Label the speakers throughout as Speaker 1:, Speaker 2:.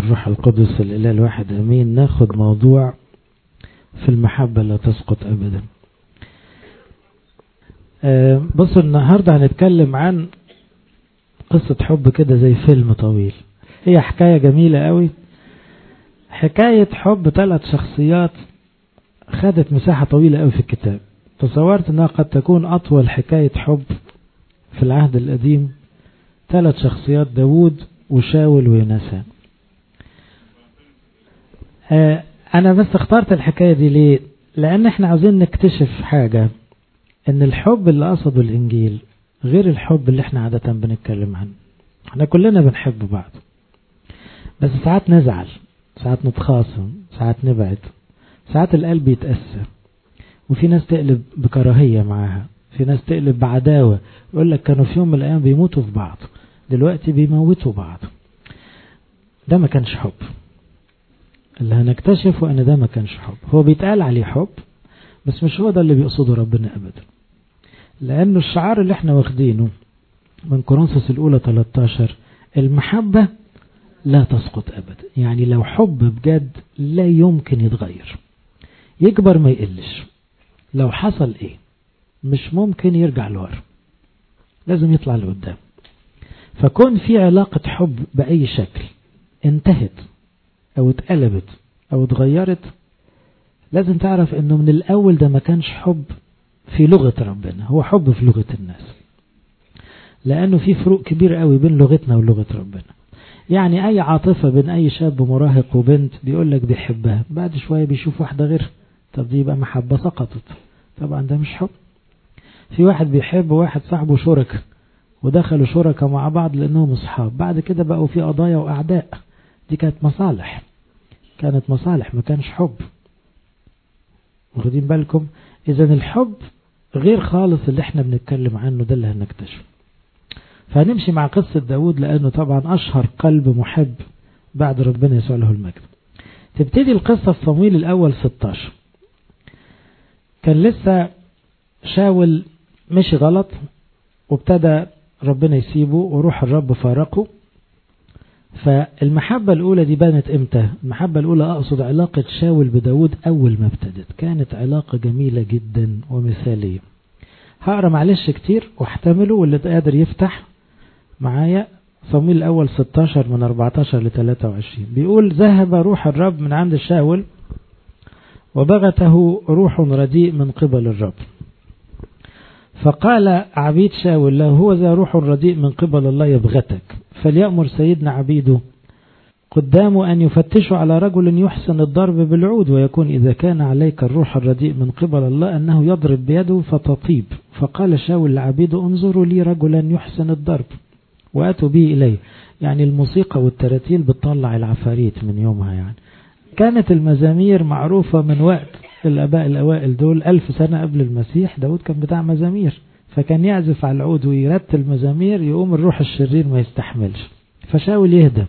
Speaker 1: والروح القدس الإله الواحد أمين ناخد موضوع في المحبة لا تسقط أبدا بصوا النهاردة هنتكلم عن قصة حب كده زي فيلم طويل هي حكاية جميلة قوي حكاية حب ثلاث شخصيات خدت مساحة طويلة قوي في الكتاب تصورت انها قد تكون اطول حكاية حب في العهد القديم ثلاث شخصيات داوود وشاول ويونسان آه انا بس اخترت الحكاية دي ليه لان احنا عاوزين نكتشف حاجة ان الحب اللي قصده الانجيل غير الحب اللي احنا عادة بنتكلم عنه احنا كلنا بنحب بعض بس ساعات نزعل ساعات نتخاصم ساعات نبعد ساعات القلب يتأثر وفي ناس تقلب بكراهية معاها في ناس تقلب بعداوة يقول لك كانوا في يوم من الأيام بيموتوا في بعض دلوقتي بيموتوا بعض ده ما كانش حب اللي هنكتشفه ان ده ما كانش حب هو بيتقال عليه حب بس مش هو ده اللي بيقصده ربنا ابدا لانه الشعار اللي احنا واخدينه من كورنثوس الاولى 13 المحبة لا تسقط ابدا يعني لو حب بجد لا يمكن يتغير يكبر ما يقلش لو حصل ايه مش ممكن يرجع لورا لازم يطلع لقدام فكون في علاقة حب بأي شكل انتهت او اتقلبت او اتغيرت لازم تعرف انه من الاول ده ما كانش حب في لغة ربنا هو حب في لغة الناس لانه في فروق كبير قوي بين لغتنا ولغة ربنا يعني اي عاطفة بين اي شاب مراهق وبنت بيقول لك بيحبها بعد شوية بيشوف واحدة غير طب دي يبقى محبة سقطت طبعا ده مش حب في واحد بيحب واحد صاحبه شركة ودخلوا شركة مع بعض لانهم اصحاب بعد كده بقوا في قضايا واعداء دي كانت مصالح كانت مصالح ما كانش حب واخدين بالكم اذا الحب غير خالص اللي احنا بنتكلم عنه ده اللي هنكتشفه فهنمشي مع قصة داود لانه طبعا اشهر قلب محب بعد ربنا يسوع له المجد تبتدي القصة في صمويل الاول 16 كان لسه شاول مشي غلط وابتدى ربنا يسيبه وروح الرب فارقه فالمحبة الأولى دي بانت إمتى المحبة الأولى أقصد علاقة شاول بداود أول ما ابتدت كانت علاقة جميلة جدا ومثالية هقرا معلش كتير واحتمله واللي قادر يفتح معايا صمويل الأول 16 من 14 ل 23 بيقول ذهب روح الرب من عند شاول وبغته روح رديء من قبل الرب فقال عبيد شاول له هو ذا روح رديء من قبل الله يبغتك فليأمر سيدنا عبيده قدامه أن يفتشوا على رجل يحسن الضرب بالعود ويكون إذا كان عليك الروح الرديء من قبل الله أنه يضرب بيده فتطيب فقال شاول لعبيده انظروا لي رجلا يحسن الضرب وأتوا به إليه يعني الموسيقى والتراتيل بتطلع العفاريت من يومها يعني كانت المزامير معروفة من وقت الآباء الأوائل دول ألف سنة قبل المسيح داود كان بتاع مزامير فكان يعزف على العود ويرتل مزامير يقوم الروح الشرير ما يستحملش فشاول يهدى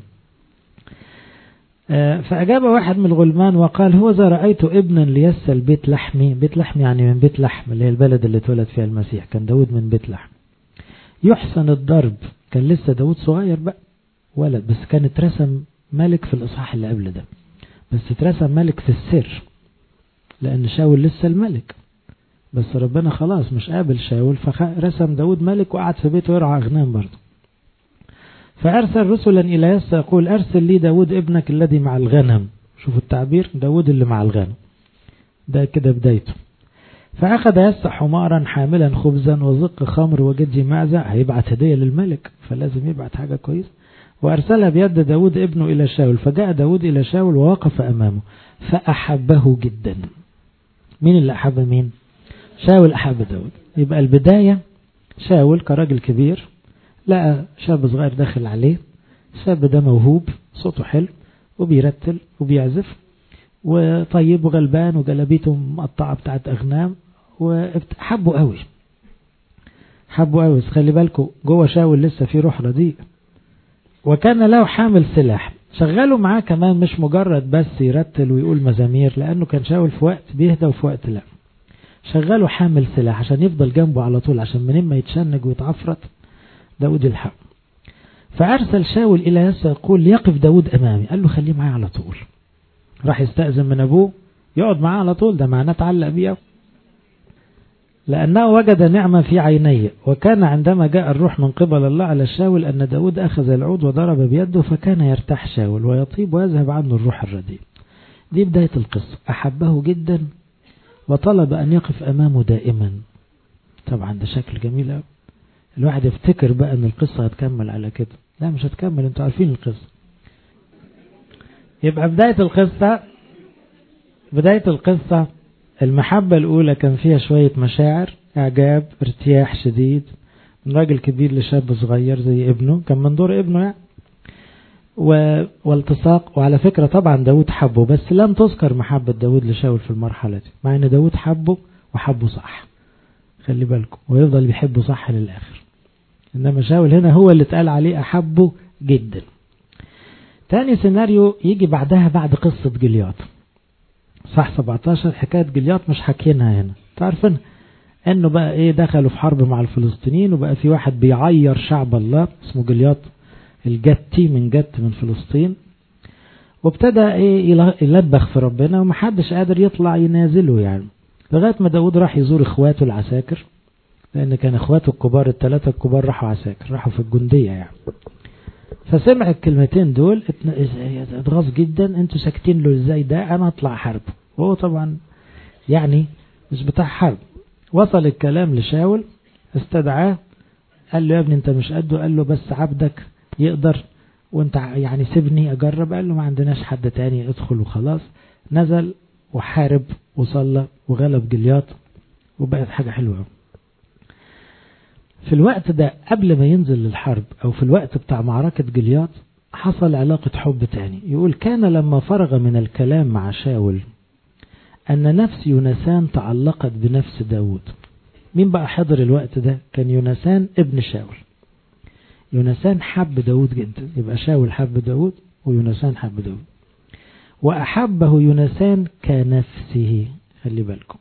Speaker 1: فأجاب واحد من الغلمان وقال هو ذا رأيت ابنا ليسل بيت لحمي بيت لحم يعني من بيت لحم اللي هي البلد اللي اتولد فيها المسيح كان داود من بيت لحم يحسن الضرب كان لسه داود صغير بقى ولد بس كان اترسم ملك في الإصحاح اللي قبل ده بس اترسم ملك في السر لأن شاول لسه الملك بس ربنا خلاص مش قابل شاول فرسم داود ملك وقعد في بيته يرعى أغنام برضه فأرسل رسلا إلى يسى يقول أرسل لي داود ابنك الذي مع الغنم شوفوا التعبير داود اللي مع الغنم ده كده بدايته فأخذ يسى حمارا حاملا خبزا وزق خمر وجدي معزة هيبعت هدية للملك فلازم يبعت حاجة كويس وأرسلها بيد داود ابنه إلى شاول فجاء داود إلى شاول ووقف أمامه فأحبه جدا مين اللي أحب مين شاول أحب داود يبقى البداية شاول كراجل كبير لقى شاب صغير داخل عليه الشاب ده موهوب صوته حلو وبيرتل وبيعزف وطيب وغلبان وجلابيته مقطعة بتاعت أغنام وحبه قوي حبه قوي بس خلي بالكم جوه شاول لسه في روح رديء وكان له حامل سلاح شغلوا معاه كمان مش مجرد بس يرتل ويقول مزامير لأنه كان شاول في وقت بيهدى وفي وقت لا شغلوا حامل سلاح عشان يفضل جنبه على طول عشان منين ما يتشنج ويتعفرت داود الحق فأرسل شاول إلى يسوع يقول ليقف داود أمامي قال له خليه معايا على طول راح يستأذن من أبوه يقعد معاه على طول ده معناه تعلق بيه لأنه وجد نعمة في عينيه وكان عندما جاء الروح من قبل الله على شاول أن داود أخذ العود وضرب بيده فكان يرتاح شاول ويطيب ويذهب عنه الروح الرديء دي بداية القصة أحبه جدا وطلب أن يقف أمامه دائما طبعا ده شكل جميل أوي الواحد يفتكر بقى أن القصة هتكمل على كده لا مش هتكمل انتوا عارفين القصة يبقى بداية القصة بداية القصة المحبة الأولى كان فيها شوية مشاعر إعجاب ارتياح شديد من راجل كبير لشاب صغير زي ابنه كان من دور ابنه يعني و... والتصاق وعلى فكرة طبعا داود حبه بس لم تذكر محبة داود لشاول في المرحلة دي مع ان داود حبه وحبه صح خلي بالكم ويفضل بيحبه صح للآخر إنما شاول هنا هو اللي اتقال عليه أحبه جدا تاني سيناريو يجي بعدها بعد قصة جليات صح 17 حكاية جليات مش حكينها هنا تعرفين انه بقى ايه دخلوا في حرب مع الفلسطينيين وبقى في واحد بيعير شعب الله اسمه جليات الجتي من جت من فلسطين وابتدى ايه يلبخ في ربنا ومحدش قادر يطلع ينازله يعني لغاية ما داود راح يزور اخواته العساكر لان كان اخواته الكبار الثلاثة الكبار راحوا عساكر راحوا في الجندية يعني فسمع الكلمتين دول اتغاظ جدا انتوا ساكتين له ازاي ده انا اطلع حرب وهو طبعا يعني مش بتاع حرب وصل الكلام لشاول استدعاه قال له يا ابني انت مش قده قال له بس عبدك يقدر وانت يعني سيبني اجرب قال له ما عندناش حد تاني ادخل وخلاص نزل وحارب وصلى وغلب جلياط وبقت حاجة حلوة في الوقت ده قبل ما ينزل للحرب او في الوقت بتاع معركة جلياط حصل علاقة حب تاني يقول كان لما فرغ من الكلام مع شاول أن نفس يونسان تعلقت بنفس داود مين بقى حضر الوقت ده كان يونسان ابن شاول يونسان حب داود جدا يبقى شاول حب داود ويونسان حب داود وأحبه يونسان كنفسه خلي بالكم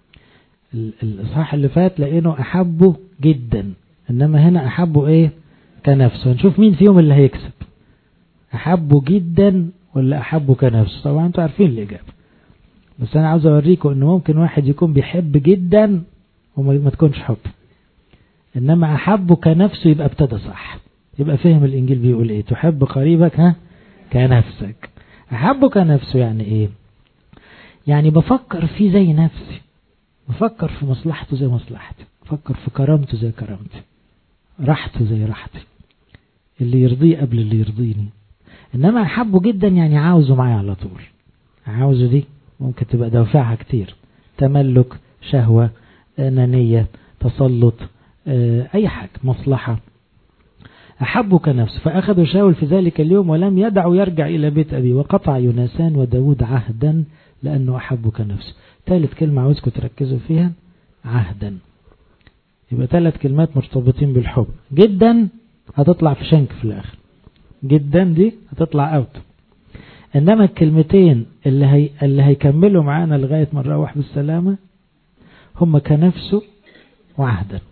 Speaker 1: الإصحاح اللي فات لقينه أحبه جدا إنما هنا أحبه إيه كنفسه هنشوف مين فيهم اللي هيكسب أحبه جدا ولا أحبه كنفسه طبعا أنتوا عارفين الإجابة بس أنا عاوز أوريكم إن ممكن واحد يكون بيحب جدا وما تكونش حب إنما أحبه كنفسه يبقى ابتدى صح يبقى فهم الإنجيل بيقول إيه تحب قريبك ها كنفسك أحبه كنفسه يعني إيه يعني بفكر فيه زي نفسي بفكر في مصلحته زي مصلحتي بفكر في كرامته زي كرامتي راحته زي راحتي اللي يرضيه قبل اللي يرضيني إنما أحبه جدا يعني عاوزه معايا على طول عاوزه دي ممكن تبقى دوافعها كتير تملك شهوة أنانية تسلط أي حاجة مصلحة أحبه كنفسه فأخذوا شاول في ذلك اليوم ولم يدعوا يرجع إلى بيت أبي وقطع يونسان وداود عهدا لأنه أحبه كنفسه ثالث كلمة عاوزكم تركزوا فيها عهدا يبقى ثلاث كلمات مرتبطين بالحب جدا هتطلع في شنك في الآخر جدا دي هتطلع أوت إنما الكلمتين اللي, هي اللي هيكملوا معانا لغاية ما نروح بالسلامة هم كنفسه وعهدا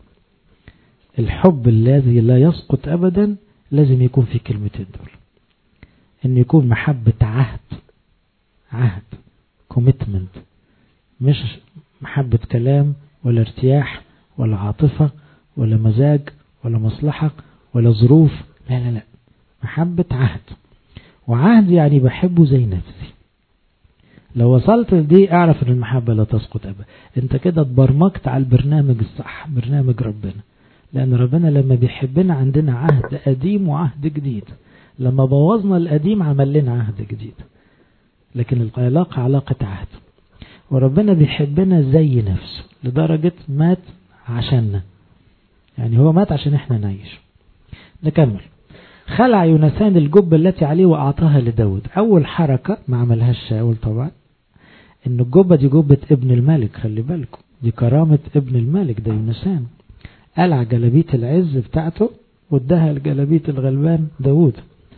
Speaker 1: الحب الذي لا يسقط أبدا لازم يكون في كلمتين دول إن يكون محبة عهد عهد كوميتمنت مش محبة كلام ولا ارتياح ولا عاطفة ولا مزاج ولا مصلحة ولا ظروف لا لا لا محبة عهد وعهد يعني بحبه زي نفسي لو وصلت لدي اعرف ان المحبة لا تسقط ابدا انت كده اتبرمجت على البرنامج الصح برنامج ربنا لان ربنا لما بيحبنا عندنا عهد قديم وعهد جديد لما بوظنا القديم عمل لنا عهد جديد لكن العلاقة علاقة عهد وربنا بيحبنا زي نفسه لدرجة مات عشاننا يعني هو مات عشان احنا نعيش نكمل خلع يونسان الجبة التي عليه وأعطاها لداود أول حركة ما عملهاش شاول طبعا إن الجبة دي جبة ابن الملك خلي بالكم دي كرامة ابن الملك ده يونسان قلع جلبية العز بتاعته واداها لجلبية الغلبان داود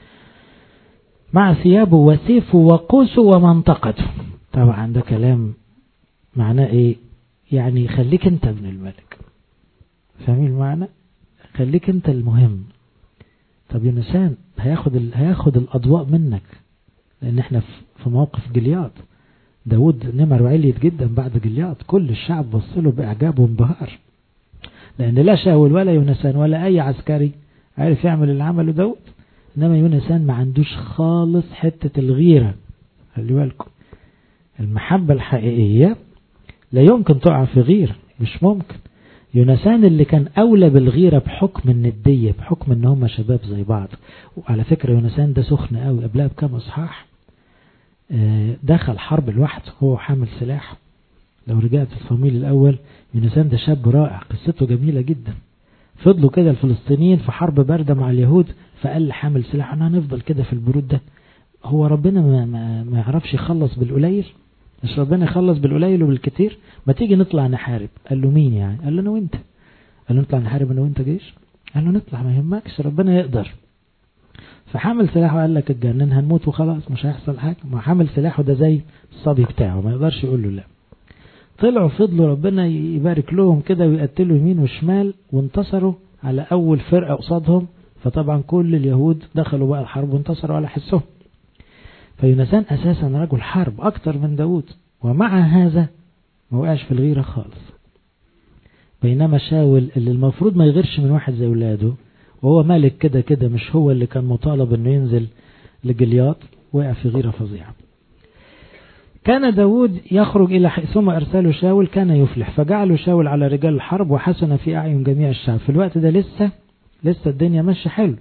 Speaker 1: مع ثيابه وسيفه وقوسه ومنطقته طبعا ده كلام معناه ايه يعني خليك انت ابن الملك فاهمين المعنى خليك انت المهم طب يونسان هياخد ال... هياخد الأضواء منك لأن احنا في موقف جلياد داود نمر وعليت جدا بعد جلياد كل الشعب بص له بإعجاب وانبهار لأن لا شاول ولا يونسان ولا أي عسكري عارف يعمل اللي عمله داود إنما يونسان ما عندوش خالص حتة الغيرة خلي بالكم المحبة الحقيقية لا يمكن تقع في غيرة مش ممكن يونسان اللي كان أولى بالغيرة بحكم الندية بحكم ان هم شباب زي بعض وعلى فكرة يونسان ده سخن قوي قبلها بكام اصحاح دخل حرب لوحده هو حامل سلاح لو رجعت الفاميل الأول يونسان ده شاب رائع قصته جميلة جدا فضلوا كده الفلسطينيين في حرب باردة مع اليهود فقال حامل سلاح انا هنفضل كده في البرود ده هو ربنا ما, ما, ما يعرفش يخلص بالقليل مش ربنا يخلص بالقليل وبالكتير ما تيجي نطلع نحارب قال له مين يعني قال له انا وانت قال له نطلع نحارب انا وانت جيش قال له نطلع ما يهمكش ربنا يقدر فحمل سلاحه قال لك اتجنن هنموت وخلاص مش هيحصل حاجه ما حمل سلاحه ده زي الصبي بتاعه ما يقدرش يقول له لا طلعوا فضلوا ربنا يبارك لهم كده ويقتلوا يمين وشمال وانتصروا على اول فرقه قصادهم فطبعا كل اليهود دخلوا بقى الحرب وانتصروا على حسهم فيونسان أساسا رجل حرب أكتر من داود ومع هذا ما وقعش في الغيرة خالص بينما شاول اللي المفروض ما يغيرش من واحد زي ولاده وهو مالك كده كده مش هو اللي كان مطالب انه ينزل لجلياط وقع في غيرة فظيعة كان داود يخرج إلى حيثما أرسله شاول كان يفلح فجعله شاول على رجال الحرب وحسن في أعين جميع الشعب في الوقت ده لسه لسه الدنيا ماشية حلو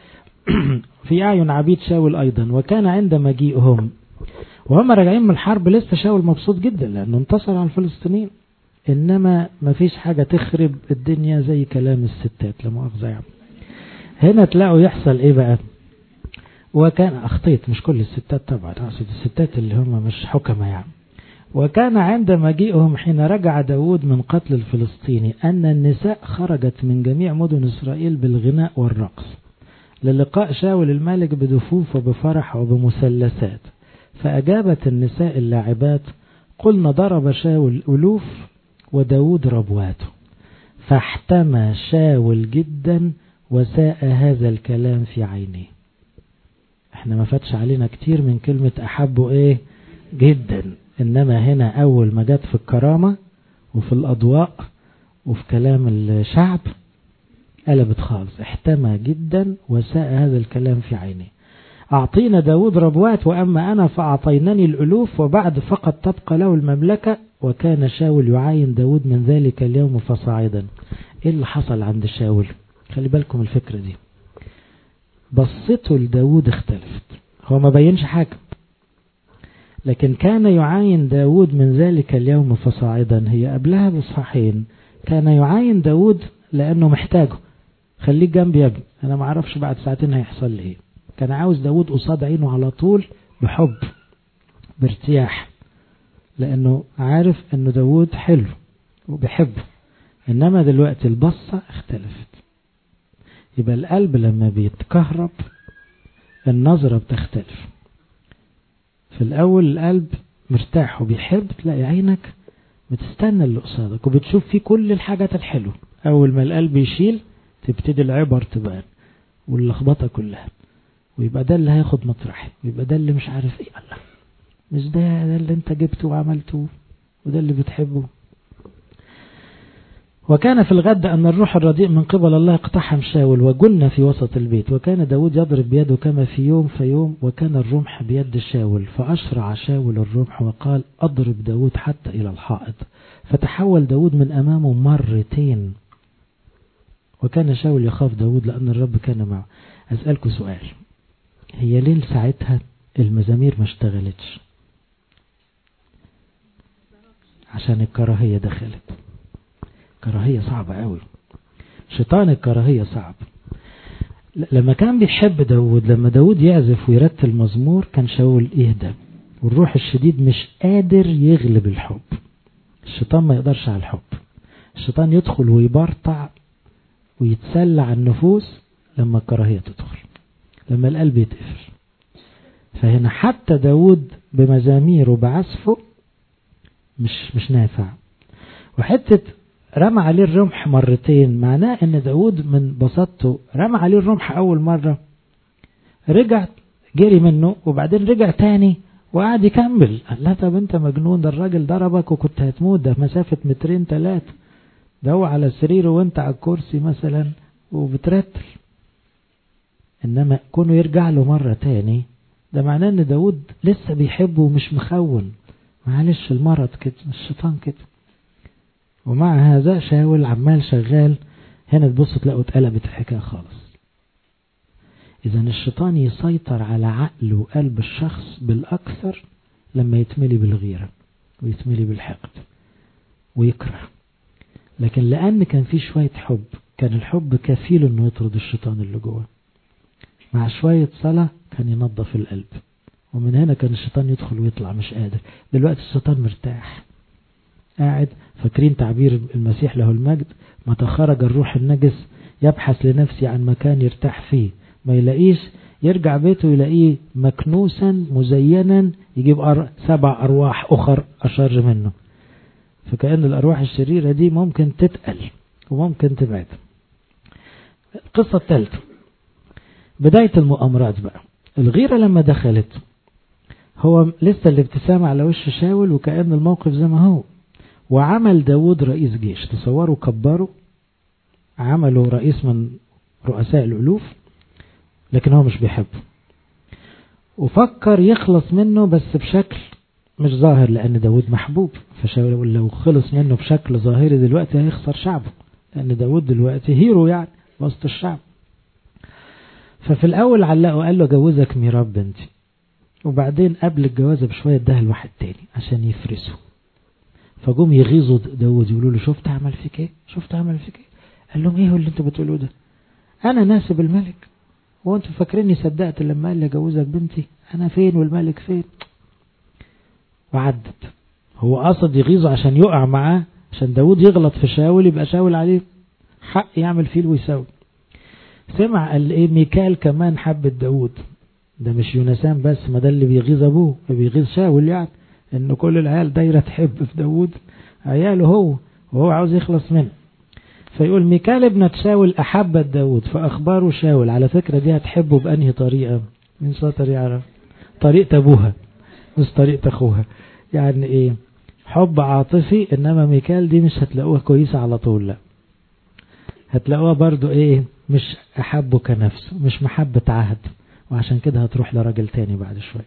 Speaker 1: في أعين عبيد شاول أيضا وكان عند مجيئهم وهم راجعين من الحرب لسه شاول مبسوط جدا لأنه انتصر على الفلسطينيين إنما ما فيش حاجة تخرب الدنيا زي كلام الستات لا مؤاخذة يعني هنا تلاقوا يحصل إيه بقى وكان أخطيت مش كل الستات طبعا أقصد الستات اللي هم مش حكمة يعني وكان عند مجيئهم حين رجع داود من قتل الفلسطيني أن النساء خرجت من جميع مدن إسرائيل بالغناء والرقص للقاء شاول الملك بدفوف وبفرح وبمثلثات فأجابت النساء اللاعبات قلنا ضرب شاول ألوف وداود ربواته فاحتمى شاول جدا وساء هذا الكلام في عينيه احنا ما فاتش علينا كتير من كلمة أحبه ايه جدا إنما هنا أول ما جت في الكرامة وفي الأضواء وفي كلام الشعب قلبت خالص احتمى جدا وساء هذا الكلام في عينيه أعطينا داود ربوات وأما أنا فأعطينني الألوف وبعد فقط تبقى له المملكة وكان شاول يعاين داود من ذلك اليوم فصاعدا إيه اللي حصل عند شاول خلي بالكم الفكرة دي بصته لداود اختلفت هو ما بينش حاجة لكن كان يعاين داود من ذلك اليوم فصاعدا هي قبلها بصحين كان يعاين داود لأنه محتاجه خليك جنبي يا ابني أنا ما اعرفش بعد ساعتين هيحصل لي ايه كان عاوز داود قصاد عينه على طول بحب بارتياح لأنه عارف أنه داود حلو وبيحبه إنما دلوقتي البصة اختلفت يبقى القلب لما بيتكهرب النظرة بتختلف في الأول القلب مرتاح وبيحب تلاقي عينك بتستنى اللي قصادك وبتشوف فيه كل الحاجات الحلوة أول ما القلب يشيل تبتدي العبر تبان واللخبطة كلها ويبقى ده اللي هياخد مطرحي ويبقى ده اللي مش عارف ايه الله مش ده ده اللي انت جبته وعملته وده اللي بتحبه وكان في الغد أن الروح الرديء من قبل الله اقتحم شاول وجن في وسط البيت وكان داود يضرب بيده كما في يوم في يوم وكان الرمح بيد شاول فأشرع شاول الرمح وقال أضرب داود حتى إلى الحائط فتحول داود من أمامه مرتين وكان شاول يخاف داود لأن الرب كان معه أسألكم سؤال هي ليه ساعتها المزامير ما اشتغلتش عشان الكراهية دخلت كراهية صعبة قوي شيطان الكراهية صعب لما كان بيحب داود لما داود يعزف ويرتل مزمور كان شاول يهدى والروح الشديد مش قادر يغلب الحب الشيطان ما يقدرش على الحب الشيطان يدخل ويبرطع ويتسلى على النفوس لما الكراهية تدخل لما القلب يتقفل فهنا حتى داود بمزاميره بعزفه مش مش نافع وحتة رمى عليه الرمح مرتين معناه ان داود من بساطته رمى عليه الرمح اول مرة رجع جري منه وبعدين رجع تاني وقعد يكمل قال لا طب انت مجنون ده الراجل ضربك وكنت هتموت ده مسافة مترين تلاتة ده هو على سريره وانت على الكرسي مثلا وبترتل انما كونه يرجع له مرة تاني ده معناه ان داود لسه بيحبه ومش مخون معلش المرض كده الشيطان كده ومع هذا شاول عمال شغال هنا تبص تلاقوا اتقلبت الحكاية خالص إذا الشيطان يسيطر على عقل وقلب الشخص بالأكثر لما يتملي بالغيرة ويتملي بالحقد ويكره لكن لأن كان في شوية حب كان الحب كفيل انه يطرد الشيطان اللي جوه مع شوية صلاة كان ينظف القلب ومن هنا كان الشيطان يدخل ويطلع مش قادر دلوقتي الشيطان مرتاح قاعد فاكرين تعبير المسيح له المجد متى خرج الروح النجس يبحث لنفسه عن مكان يرتاح فيه ما يلاقيش يرجع بيته يلاقيه مكنوسا مزينا يجيب أر... سبع أرواح أخر أشر منه فكأن الأرواح الشريرة دي ممكن تتقل وممكن تبعد القصة الثالثة بداية المؤامرات بقى الغيرة لما دخلت هو لسه الابتسامة على وش شاول وكأن الموقف زي ما هو وعمل داود رئيس جيش تصوروا كبروا عملوا رئيس من رؤساء الألوف لكن هو مش بيحبه وفكر يخلص منه بس بشكل مش ظاهر لأن داود محبوب فشاول لو خلص منه بشكل ظاهري دلوقتي هيخسر شعبه لأن داود دلوقتي هيرو يعني وسط الشعب ففي الأول علقه قال له جوزك ميراب بنتي وبعدين قبل الجوازة بشوية اداها لواحد تاني عشان يفرسه فجم يغيظوا داود يقولوا له شفت عمل فيك ايه شفت عمل فيك ايه قال لهم ايه اللي انتوا بتقولوه ده انا ناسب الملك هو انتوا فاكريني صدقت لما قال لي جوزك بنتي انا فين والملك فين وعدت هو قصد يغيظه عشان يقع معاه عشان داود يغلط في شاول يبقى شاول عليه حق يعمل فيه ويساوي سمع قال ايه ميكال كمان حب داود ده مش يونسان بس ما ده اللي بيغيظ ابوه بيغيظ شاول يعني ان كل العيال دايرة تحب في داود عياله هو وهو عاوز يخلص منه فيقول ميكال ابنة شاول أحبت داود فأخباره شاول على فكرة دي هتحبه بأنهي طريقة من شاطر يعرف طريقة أبوها مش طريقة أخوها يعني إيه حب عاطفي إنما ميكال دي مش هتلاقوها كويسة على طول لا هتلاقوها برضو إيه مش أحبه كنفسه مش محبة عهد وعشان كده هتروح لراجل تاني بعد شوية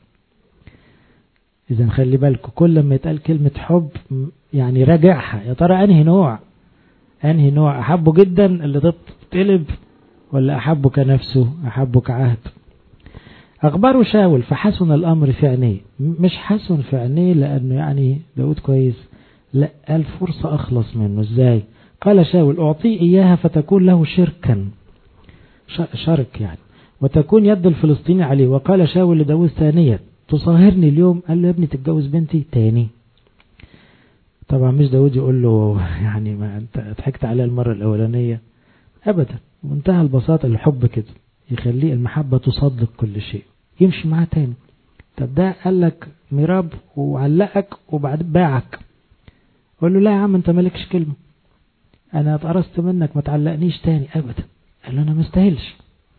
Speaker 1: إذا خلي بالكم كل لما يتقال كلمة حب يعني راجعها يا ترى أنهي نوع أنهي نوع أحبه جدا اللي تتقلب ولا أحبه كنفسه أحبه كعهد أخبره شاول فحسن الأمر في عينيه مش حسن في عينيه لأنه يعني داود كويس لا قال فرصة أخلص منه إزاي قال شاول أعطيه إياها فتكون له شركا شرك يعني وتكون يد الفلسطيني عليه وقال شاول لداود ثانية تصاهرني اليوم قال له يا ابني تتجوز بنتي تاني طبعا مش داود يقول له يعني ما انت ضحكت عليها المرة الأولانية أبدا منتهى البساطة الحب كده يخليه المحبة تصدق كل شيء يمشي معاه تاني طب ده قال لك ميراب وعلقك وبعد باعك قول له لا يا عم انت مالكش كلمة انا اتقرصت منك ما تعلقنيش تاني ابدا قال له انا مستاهلش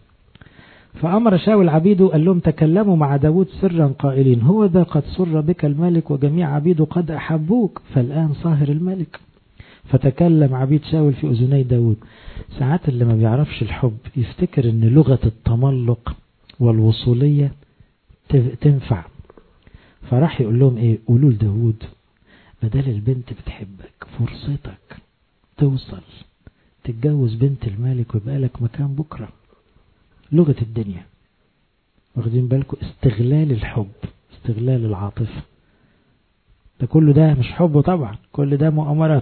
Speaker 1: فأمر شاول عبيده قال لهم تكلموا مع داود سرا قائلين هو ذا قد سر بك الملك وجميع عبيده قد أحبوك فالآن صاهر الملك فتكلم عبيد شاول في أذني داود ساعات اللي ما بيعرفش الحب يفتكر ان لغة التملق والوصولية تنفع فراح يقول لهم ايه قولوا لداود بدل البنت بتحبك فرصتك توصل تتجوز بنت الملك ويبقى لك مكان بكره لغة الدنيا واخدين بالكم استغلال الحب استغلال العاطفة ده كله ده مش حب طبعا كل ده مؤامرات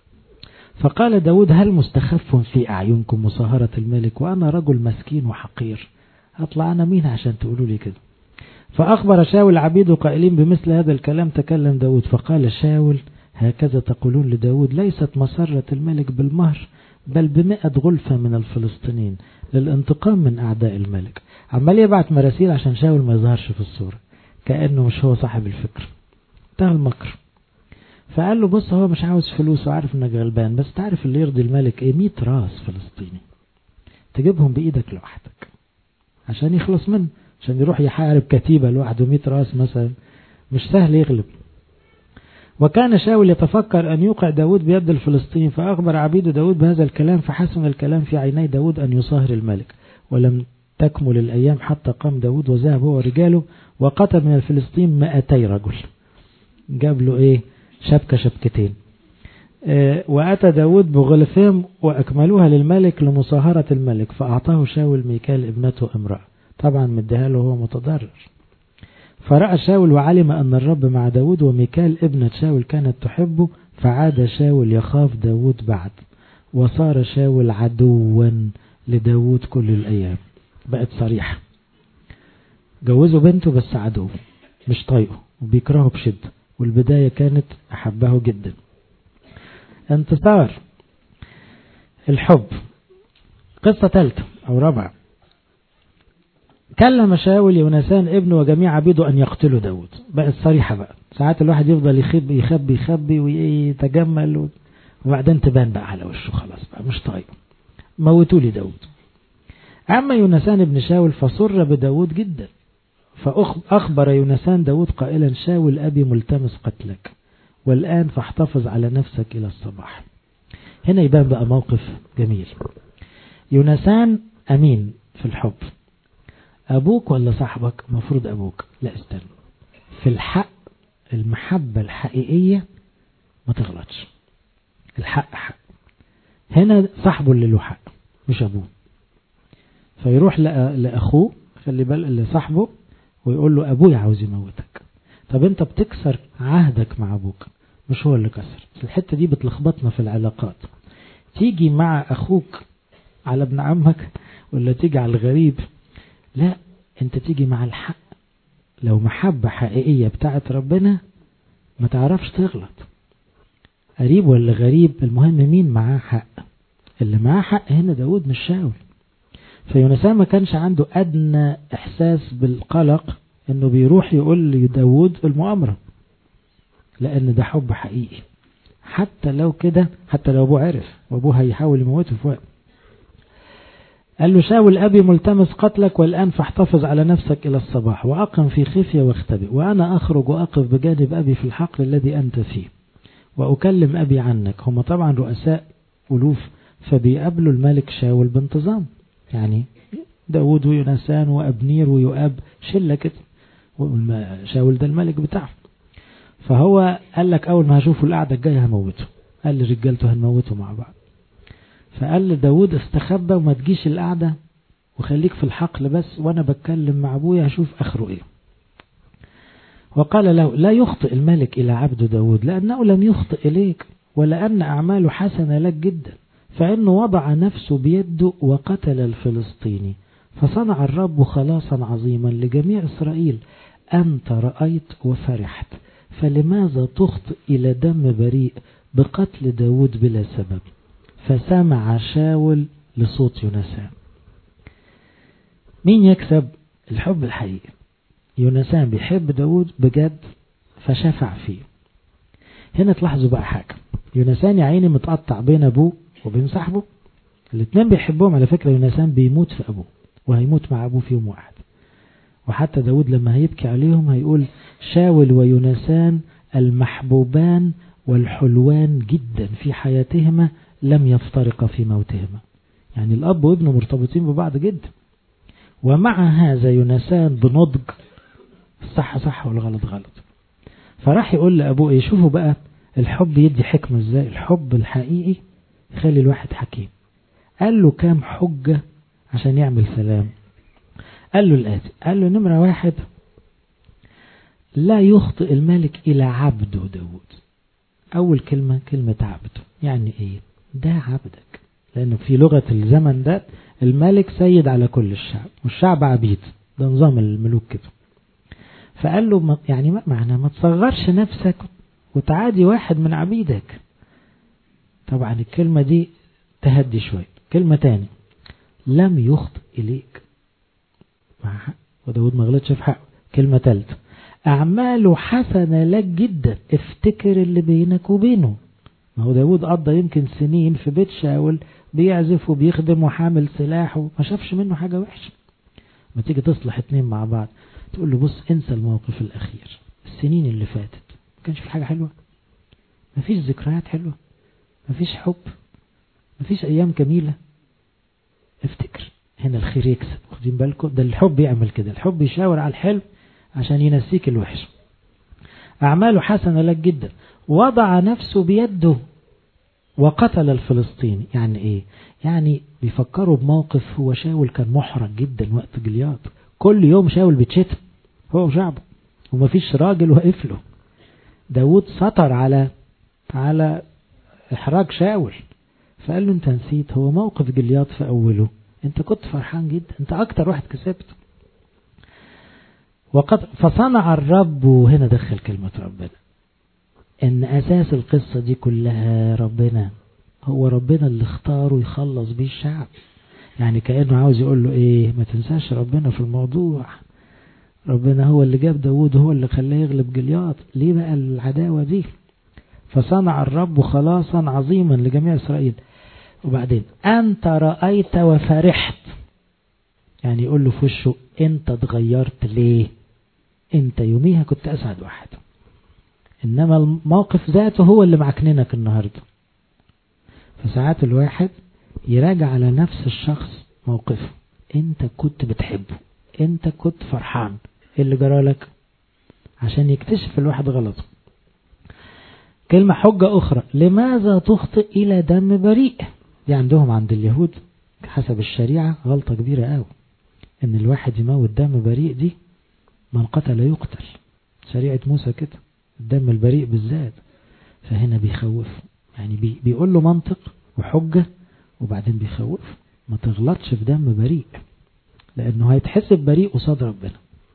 Speaker 1: فقال داود هل مستخف في أعينكم مصاهرة الملك وأنا رجل مسكين وحقير أطلع أنا مين عشان تقولوا لي كده فأخبر شاول عبيده قائلين بمثل هذا الكلام تكلم داود فقال شاول هكذا تقولون لداود ليست مسرة الملك بالمهر بل بمئة غلفة من الفلسطينيين للانتقام من أعداء الملك عمال يبعت مراسيل عشان شاول ما يظهرش في الصورة كأنه مش هو صاحب الفكر انتهى المكر فقال له بص هو مش عاوز فلوس وعارف انك غلبان بس تعرف اللي يرضي الملك ايه 100 راس فلسطيني تجيبهم بايدك لوحدك عشان يخلص منه عشان يروح يحارب كتيبة لوحده 100 راس مثلا مش سهل يغلب وكان شاول يتفكر أن يوقع داود بيد الفلسطيني فأخبر عبيد داود بهذا الكلام فحسن الكلام في عيني داود أن يصهر الملك ولم تكمل الأيام حتى قام داود وذهب هو ورجاله وقتل من الفلسطين 200 رجل جاب له إيه شبكة شبكتين اه وأتى داود بغلفهم وأكملوها للملك لمصاهرة الملك فأعطاه شاول ميكال ابنته امرأة طبعا مديها له هو متضرر فرأى شاول وعلم أن الرب مع داود وميكال ابنة شاول كانت تحبه فعاد شاول يخاف داود بعد وصار شاول عدوا لداود كل الأيام بقت صريحة جوزوا بنته بس عدو مش طايقه وبيكرهه بشدة والبداية كانت أحبه جدا انتصار الحب قصة ثالثة أو رابعة كلم شاول يونسان ابنه وجميع عبيده أن يقتلوا داود بقت صريحة بقى ساعات الواحد يفضل يخبي يخبي يخبي ويتجمل وبعدين تبان بقى على وشه خلاص بقى مش طايق موتوا لي داود أما يونسان ابن شاول فسر بداود جدا فأخبر يونسان داود قائلا شاول أبي ملتمس قتلك والآن فاحتفظ على نفسك إلى الصباح هنا يبان بقى موقف جميل يونسان أمين في الحب أبوك ولا صاحبك مفروض أبوك لا استنى في الحق المحبة الحقيقية ما تغلطش الحق حق هنا صاحبه اللي له حق مش أبوه فيروح لأخوه خلي بالك لصاحبه ويقول له أبويا عاوز يموتك طب أنت بتكسر عهدك مع أبوك مش هو اللي كسر الحتة دي بتلخبطنا في العلاقات تيجي مع أخوك على ابن عمك ولا تيجي على الغريب لا انت تيجي مع الحق لو محبة حقيقية بتاعت ربنا ما تعرفش تغلط قريب ولا غريب المهم مين معاه حق اللي معاه حق هنا داود مش شاول فيونسان ما كانش عنده أدنى إحساس بالقلق إنه بيروح يقول لداود المؤامرة لأن ده حب حقيقي حتى لو كده حتى لو أبوه عرف وأبوه هيحاول يموته في وقت قال له شاول أبي ملتمس قتلك والآن فاحتفظ على نفسك إلى الصباح وأقم في خفية واختبئ وأنا أخرج وأقف بجانب أبي في الحقل الذي أنت فيه وأكلم أبي عنك هم طبعا رؤساء ألوف فبيقابلوا الملك شاول بانتظام يعني داود ويونسان وأبنير ويؤاب شلة كده شاول ده الملك بتاعه فهو قال لك أول ما هشوفه القعدة الجاية هموته قال لرجالته هنموته مع بعض فقال لداود استخبى وما تجيش القعدة وخليك في الحقل بس وانا بتكلم مع ابويا هشوف اخره ايه وقال له لا يخطئ الملك الى عبد داود لانه لم يخطئ اليك ولان اعماله حسنة لك جدا فانه وضع نفسه بيده وقتل الفلسطيني فصنع الرب خلاصا عظيما لجميع اسرائيل انت رأيت وفرحت فلماذا تخطئ الى دم بريء بقتل داود بلا سبب فسمع شاول لصوت يونسان مين يكسب الحب الحقيقي يونسان بيحب داود بجد فشفع فيه هنا تلاحظوا بقى حاجة يونسان يا عيني متقطع بين ابوه وبين صاحبه الاثنين بيحبوهم على فكرة يونسان بيموت في ابوه وهيموت مع ابوه في يوم واحد وحتى داود لما هيبكي عليهم هيقول شاول ويونسان المحبوبان والحلوان جدا في حياتهما لم يفترقا في موتهما يعني الأب وابنه مرتبطين ببعض جدا ومع هذا يونسان بنضج الصح صح والغلط غلط فراح يقول لأبوه ايه شوفوا بقى الحب يدي حكمة ازاي الحب الحقيقي يخلي الواحد حكيم قال له كام حجة عشان يعمل سلام قال له الآتي قال له نمرة واحد لا يخطئ الملك إلى عبده داود أول كلمة كلمة عبده يعني إيه ده عبدك لأنه في لغة الزمن ده الملك سيد على كل الشعب والشعب عبيد ده نظام الملوك كده فقال له يعني ما معنى ما تصغرش نفسك وتعادي واحد من عبيدك طبعا الكلمة دي تهدي شوية كلمة تاني لم يخطئ إليك مع حق وداود ما غلطش في حقه كلمة تالتة أعماله حسنة لك جدا افتكر اللي بينك وبينه ما هو داود قضى يمكن سنين في بيت شاول بيعزف وبيخدم وحامل سلاح وما شافش منه حاجة وحشة ما تيجي تصلح اتنين مع بعض تقول له بص انسى الموقف الأخير السنين اللي فاتت ما كانش في حاجة حلوة ما فيش ذكريات حلوة ما فيش حب ما فيش أيام جميلة افتكر هنا الخير يكسب واخدين بالكم ده الحب يعمل كده الحب يشاور على الحلو عشان ينسيك الوحش أعماله حسنة لك جدا وضع نفسه بيده وقتل الفلسطيني يعني ايه يعني بيفكروا بموقف هو شاول كان محرج جدا وقت جلياط كل يوم شاول بيتشتم هو وشعبه ومفيش راجل واقف له داود سطر على على احراج شاول فقال له انت نسيت هو موقف جلياط في اوله انت كنت فرحان جدا انت اكتر واحد كسبت وقد فصنع الرب وهنا دخل كلمة ربنا ان اساس القصة دي كلها ربنا هو ربنا اللي اختاره يخلص بيه الشعب يعني كأنه عاوز يقول له ايه ما تنساش ربنا في الموضوع ربنا هو اللي جاب داود هو اللي خلاه يغلب جلياط ليه بقى العداوة دي فصنع الرب خلاصا عظيما لجميع إسرائيل وبعدين أنت رأيت وفرحت يعني يقول له في وشه أنت اتغيرت ليه أنت يوميها كنت أسعد واحد إنما الموقف ذاته هو اللي معكننك النهاردة فساعات الواحد يراجع على نفس الشخص موقفه أنت كنت بتحبه أنت كنت فرحان إيه اللي جرالك عشان يكتشف الواحد غلطه كلمة حجة أخرى لماذا تخطئ إلى دم بريء دي عندهم عند اليهود حسب الشريعة غلطة كبيرة قوي إن الواحد يموت دم بريء دي من قتل يقتل شريعة موسى كده الدم البريء بالذات فهنا بيخوف يعني بي بيقول له منطق وحجة وبعدين بيخوف ما تغلطش في دم بريء لأنه هيتحسب بريء قصاد ربنا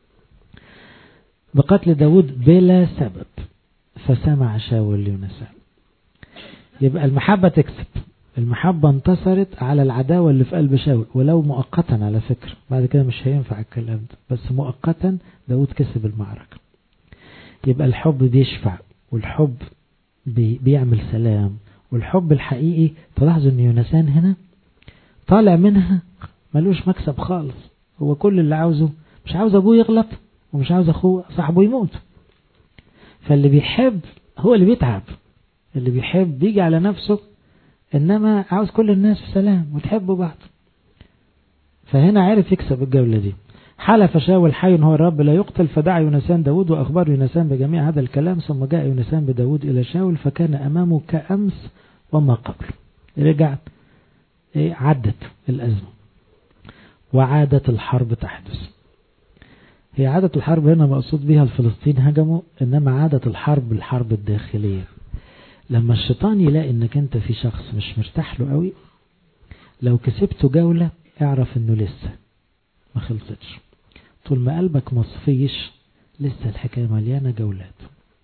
Speaker 1: بقتل داود بلا سبب فسمع شاول ليونسان يبقى المحبة تكسب المحبة انتصرت على العداوة اللي في قلب شاول ولو مؤقتا على فكرة بعد كده مش هينفع الكلام ده بس مؤقتا داود كسب المعركة يبقى الحب بيشفع والحب بي بيعمل سلام والحب الحقيقي تلاحظوا ان يونسان هنا طالع منها ملوش مكسب خالص هو كل اللي عاوزه مش عاوز ابوه يغلط ومش عاوز اخوه صاحبه يموت فاللي بيحب هو اللي بيتعب اللي بيحب بيجي على نفسه انما عاوز كل الناس في سلام وتحبوا بعض فهنا عرف يكسب الجولة دي حلف شاول حي هو الرب لا يقتل فدعا يونسان داود وأخبر يونسان بجميع هذا الكلام ثم جاء يونسان بداود إلى شاول فكان أمامه كأمس وما قبل رجع إيه عدت الأزمة وعادت الحرب تحدث هي عادة الحرب هنا مقصود بها الفلسطين هجموا إنما عادت الحرب الحرب الداخلية لما الشيطان يلاقي انك انت في شخص مش مرتاح له قوي لو كسبته جولة اعرف انه لسه ما خلصتش طول ما قلبك مصفيش لسه الحكاية مليانة جولات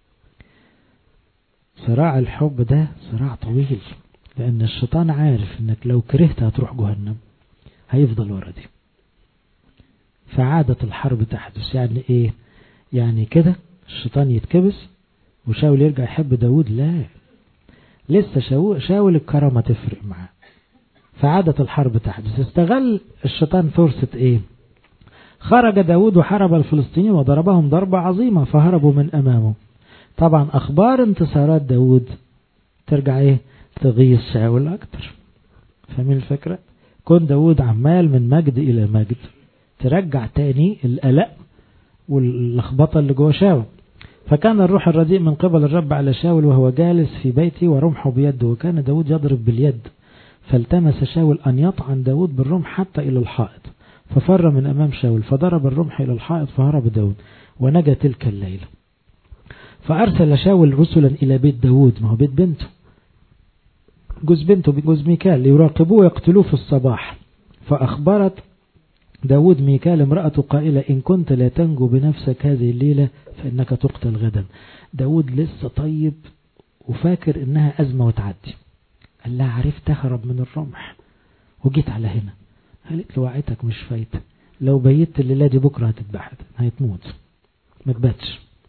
Speaker 1: صراع الحب ده صراع طويل لان الشيطان عارف انك لو كرهت هتروح جهنم هيفضل ورا دي فعادة الحرب تحدث يعني ايه يعني كده الشيطان يتكبس وشاول يرجع يحب داود لا لسه شاول الكرامة تفرق معاه فعادت الحرب تحدث استغل الشيطان فرصة ايه خرج داود وحارب الفلسطينيين وضربهم ضربة عظيمة فهربوا من امامه طبعا اخبار انتصارات داود ترجع ايه تغيظ شاول اكتر فاهمين الفكرة كون داود عمال من مجد الى مجد ترجع تاني القلق واللخبطة اللي جوه شاول فكان الروح الرديء من قبل الرب على شاول وهو جالس في بيته ورمحه بيده وكان داود يضرب باليد فالتمس شاول أن يطعن داود بالرمح حتى إلى الحائط ففر من أمام شاول فضرب الرمح إلى الحائط فهرب داود ونجا تلك الليلة فأرسل شاول رسلا إلى بيت داود ما هو بيت بنته جوز بنته جوز ميكال ليراقبوه ويقتلوه في الصباح فأخبرت داود ميكال امرأته قائلة إن كنت لا تنجو بنفسك هذه الليلة فإنك تقتل غدا داود لسه طيب وفاكر إنها أزمة وتعدي قال لها عرفت أهرب من الرمح وجيت على هنا قالت له وعيتك مش فايتة لو بيت الليلة دي بكرة هتتبحت هتموت ما تباتش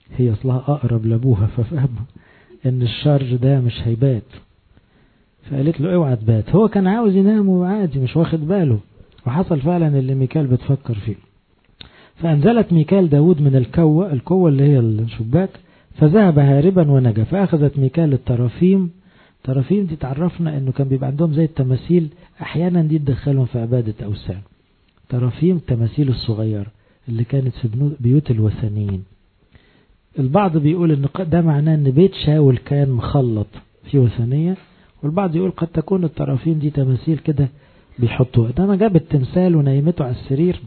Speaker 1: هي اصلها اقرب لابوها ففهمها ان الشر ده مش هيبات فقالت له اوعى تبات هو كان عاوز ينام وعادي مش واخد باله وحصل فعلا اللي ميكال بتفكر فيه فأنزلت ميكال داود من الكوة الكوة اللي هي الشباك فذهب هاربا ونجا فأخذت ميكال الترافيم ترافيم دي تعرفنا انه كان بيبقى عندهم زي التماثيل احيانا دي تدخلهم في عبادة اوثان ترافيم تماثيل الصغيرة اللي كانت في بيوت الوثنيين البعض بيقول ان ده معناه ان بيت شاول كان مخلط في وثنية والبعض يقول قد تكون الترافيم دي تماثيل كده بيحطوها انما جابت تمثال ونيمته على السرير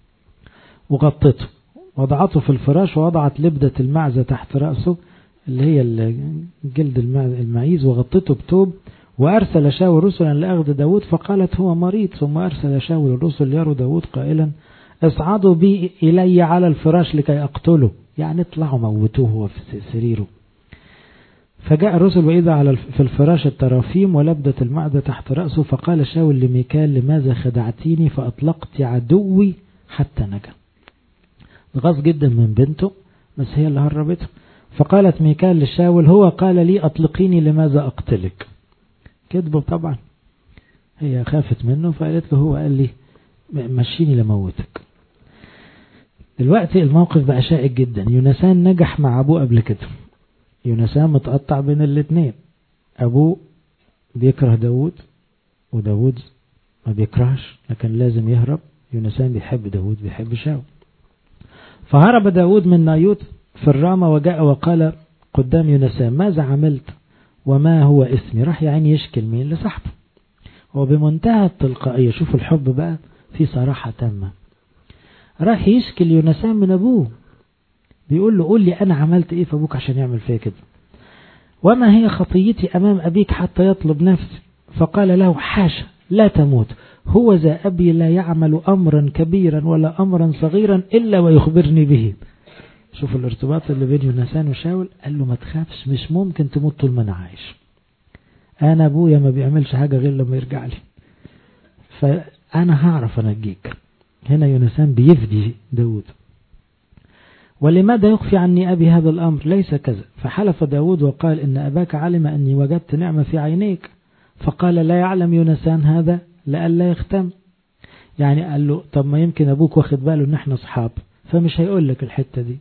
Speaker 1: وغطته وضعته في الفراش ووضعت لبدة المعزة تحت رأسه اللي هي جلد المعيز وغطته بتوب وأرسل شاول رسلا لأخذ داود فقالت هو مريض ثم أرسل شاول الرسل يروا داود قائلا اصعدوا بي إلي على الفراش لكي أقتله يعني اطلعوا موتوه هو في سريره فجاء الرسل وإذا على في الفراش الترافيم ولبدة المعدة تحت رأسه فقال شاول لميكال لماذا خدعتيني فأطلقت عدوي حتى نجا غاظ جدا من بنته بس هي اللي هربته فقالت ميكال لشاول هو قال لي أطلقيني لماذا أقتلك كذبه طبعا هي خافت منه فقالت له هو قال لي مشيني لموتك دلوقتي الموقف بقى شائك جدا يونسان نجح مع أبوه قبل كده يونسان متقطع بين الاثنين أبوه بيكره داود وداود ما بيكرهش لكن لازم يهرب يونسان بيحب داود بيحب شاول فهرب داود من نايوت في الرامة وجاء وقال قدام يونسان ماذا عملت وما هو اسمي راح يعني يشكل مين لصاحبه وبمنتهى التلقائية شوفوا الحب بقى في صراحة تامة راح يشكل يونسان من أبوه بيقول له قول لي أنا عملت إيه في أبوك عشان يعمل فيا كده وما هي خطيتي أمام أبيك حتى يطلب نفسي فقال له حاشا لا تموت هو ذا أبي لا يعمل أمرا كبيرا ولا أمرا صغيرا إلا ويخبرني به شوف الارتباط اللي بين يونسان وشاول قال له ما تخافش مش ممكن تموت طول ما أنا عايش أنا أبويا ما بيعملش حاجة غير لما يرجع لي فأنا هعرف أنجيك هنا يونسان بيفدي داود ولماذا يخفي عني أبي هذا الأمر ليس كذا فحلف داود وقال إن أباك علم أني وجدت نعمة في عينيك فقال لا يعلم يونسان هذا لألا يختم يعني قال له طب ما يمكن أبوك واخد باله إن احنا أصحاب فمش هيقول لك الحتة دي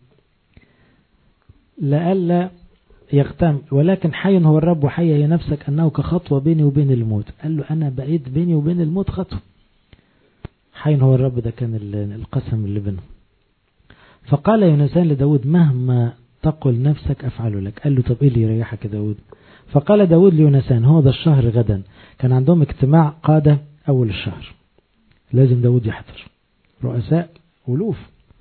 Speaker 1: لألا يختم ولكن حي هو الرب وحي هي نفسك أنه كخطوة بيني وبين الموت قال له أنا بعيد بيني وبين الموت خطوة حي هو الرب ده كان القسم اللي بينهم فقال يونسان لداود مهما تقل نفسك أفعل لك قال له طب إيه اللي يريحك يا داود فقال داود ليونسان هو ده الشهر غدا كان عندهم اجتماع قادة أول الشهر لازم داود يحضر رؤساء ألوف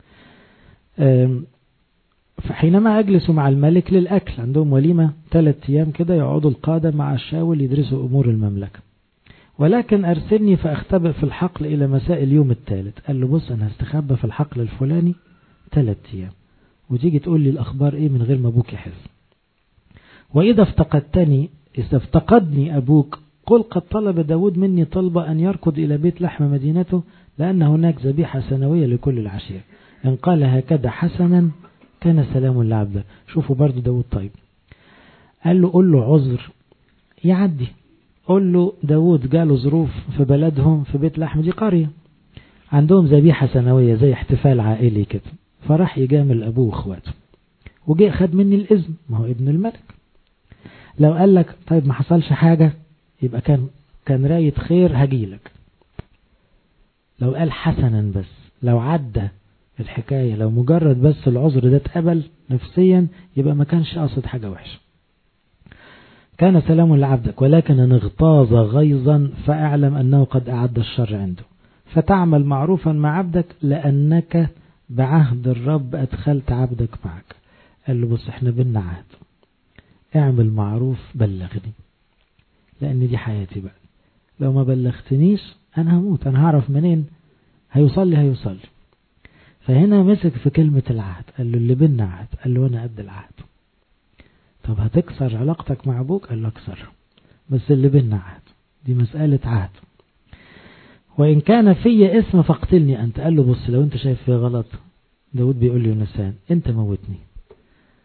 Speaker 1: فحينما أجلس مع الملك للأكل عندهم وليمة ثلاث أيام كده يقعدوا القادة مع الشاول يدرسوا أمور المملكة ولكن أرسلني فأختبئ في الحقل إلى مساء اليوم الثالث قال له بص أنا هستخبى في الحقل الفلاني ثلاث أيام وتيجي تقول لي الأخبار إيه من غير ما أبوك يحس وإذا افتقدتني إذا افتقدني أبوك قل قد طلب داود مني طلبة أن يركض إلى بيت لحم مدينته لأن هناك ذبيحة سنوية لكل العشير إن قال هكذا حسنا كان سلام لعبده شوفوا برضو داود طيب قال له قل له عذر يعدي قل له داود جاله ظروف في بلدهم في بيت لحم دي قرية عندهم ذبيحة سنوية زي احتفال عائلي كده فراح يجامل أبوه وإخواته وجاء خد مني الإذن ما هو ابن الملك لو قال لك طيب ما حصلش حاجة يبقى كان كان راية خير هجيلك لو قال حسنا بس لو عدى الحكاية لو مجرد بس العذر ده اتقبل نفسيا يبقى ما كانش قاصد حاجة وحشة كان سلام لعبدك ولكن ان اغتاظ غيظا فاعلم انه قد اعد الشر عنده فتعمل معروفا مع عبدك لانك بعهد الرب ادخلت عبدك معك قال له بص احنا بينا عهد اعمل معروف بلغني لان دي حياتي بقى لو ما بلغتنيش انا هموت انا هعرف منين هيوصل لي هيوصل لي فهنا مسك في كلمة العهد قال له اللي بينا عهد قال له انا قد العهد طب هتكسر علاقتك مع ابوك قال له اكسر بس اللي بينا عهد دي مسألة عهد وإن كان في اسم فاقتلني أنت قال له بص لو أنت شايف فيه غلط داود بيقول له يونسان أنت موتني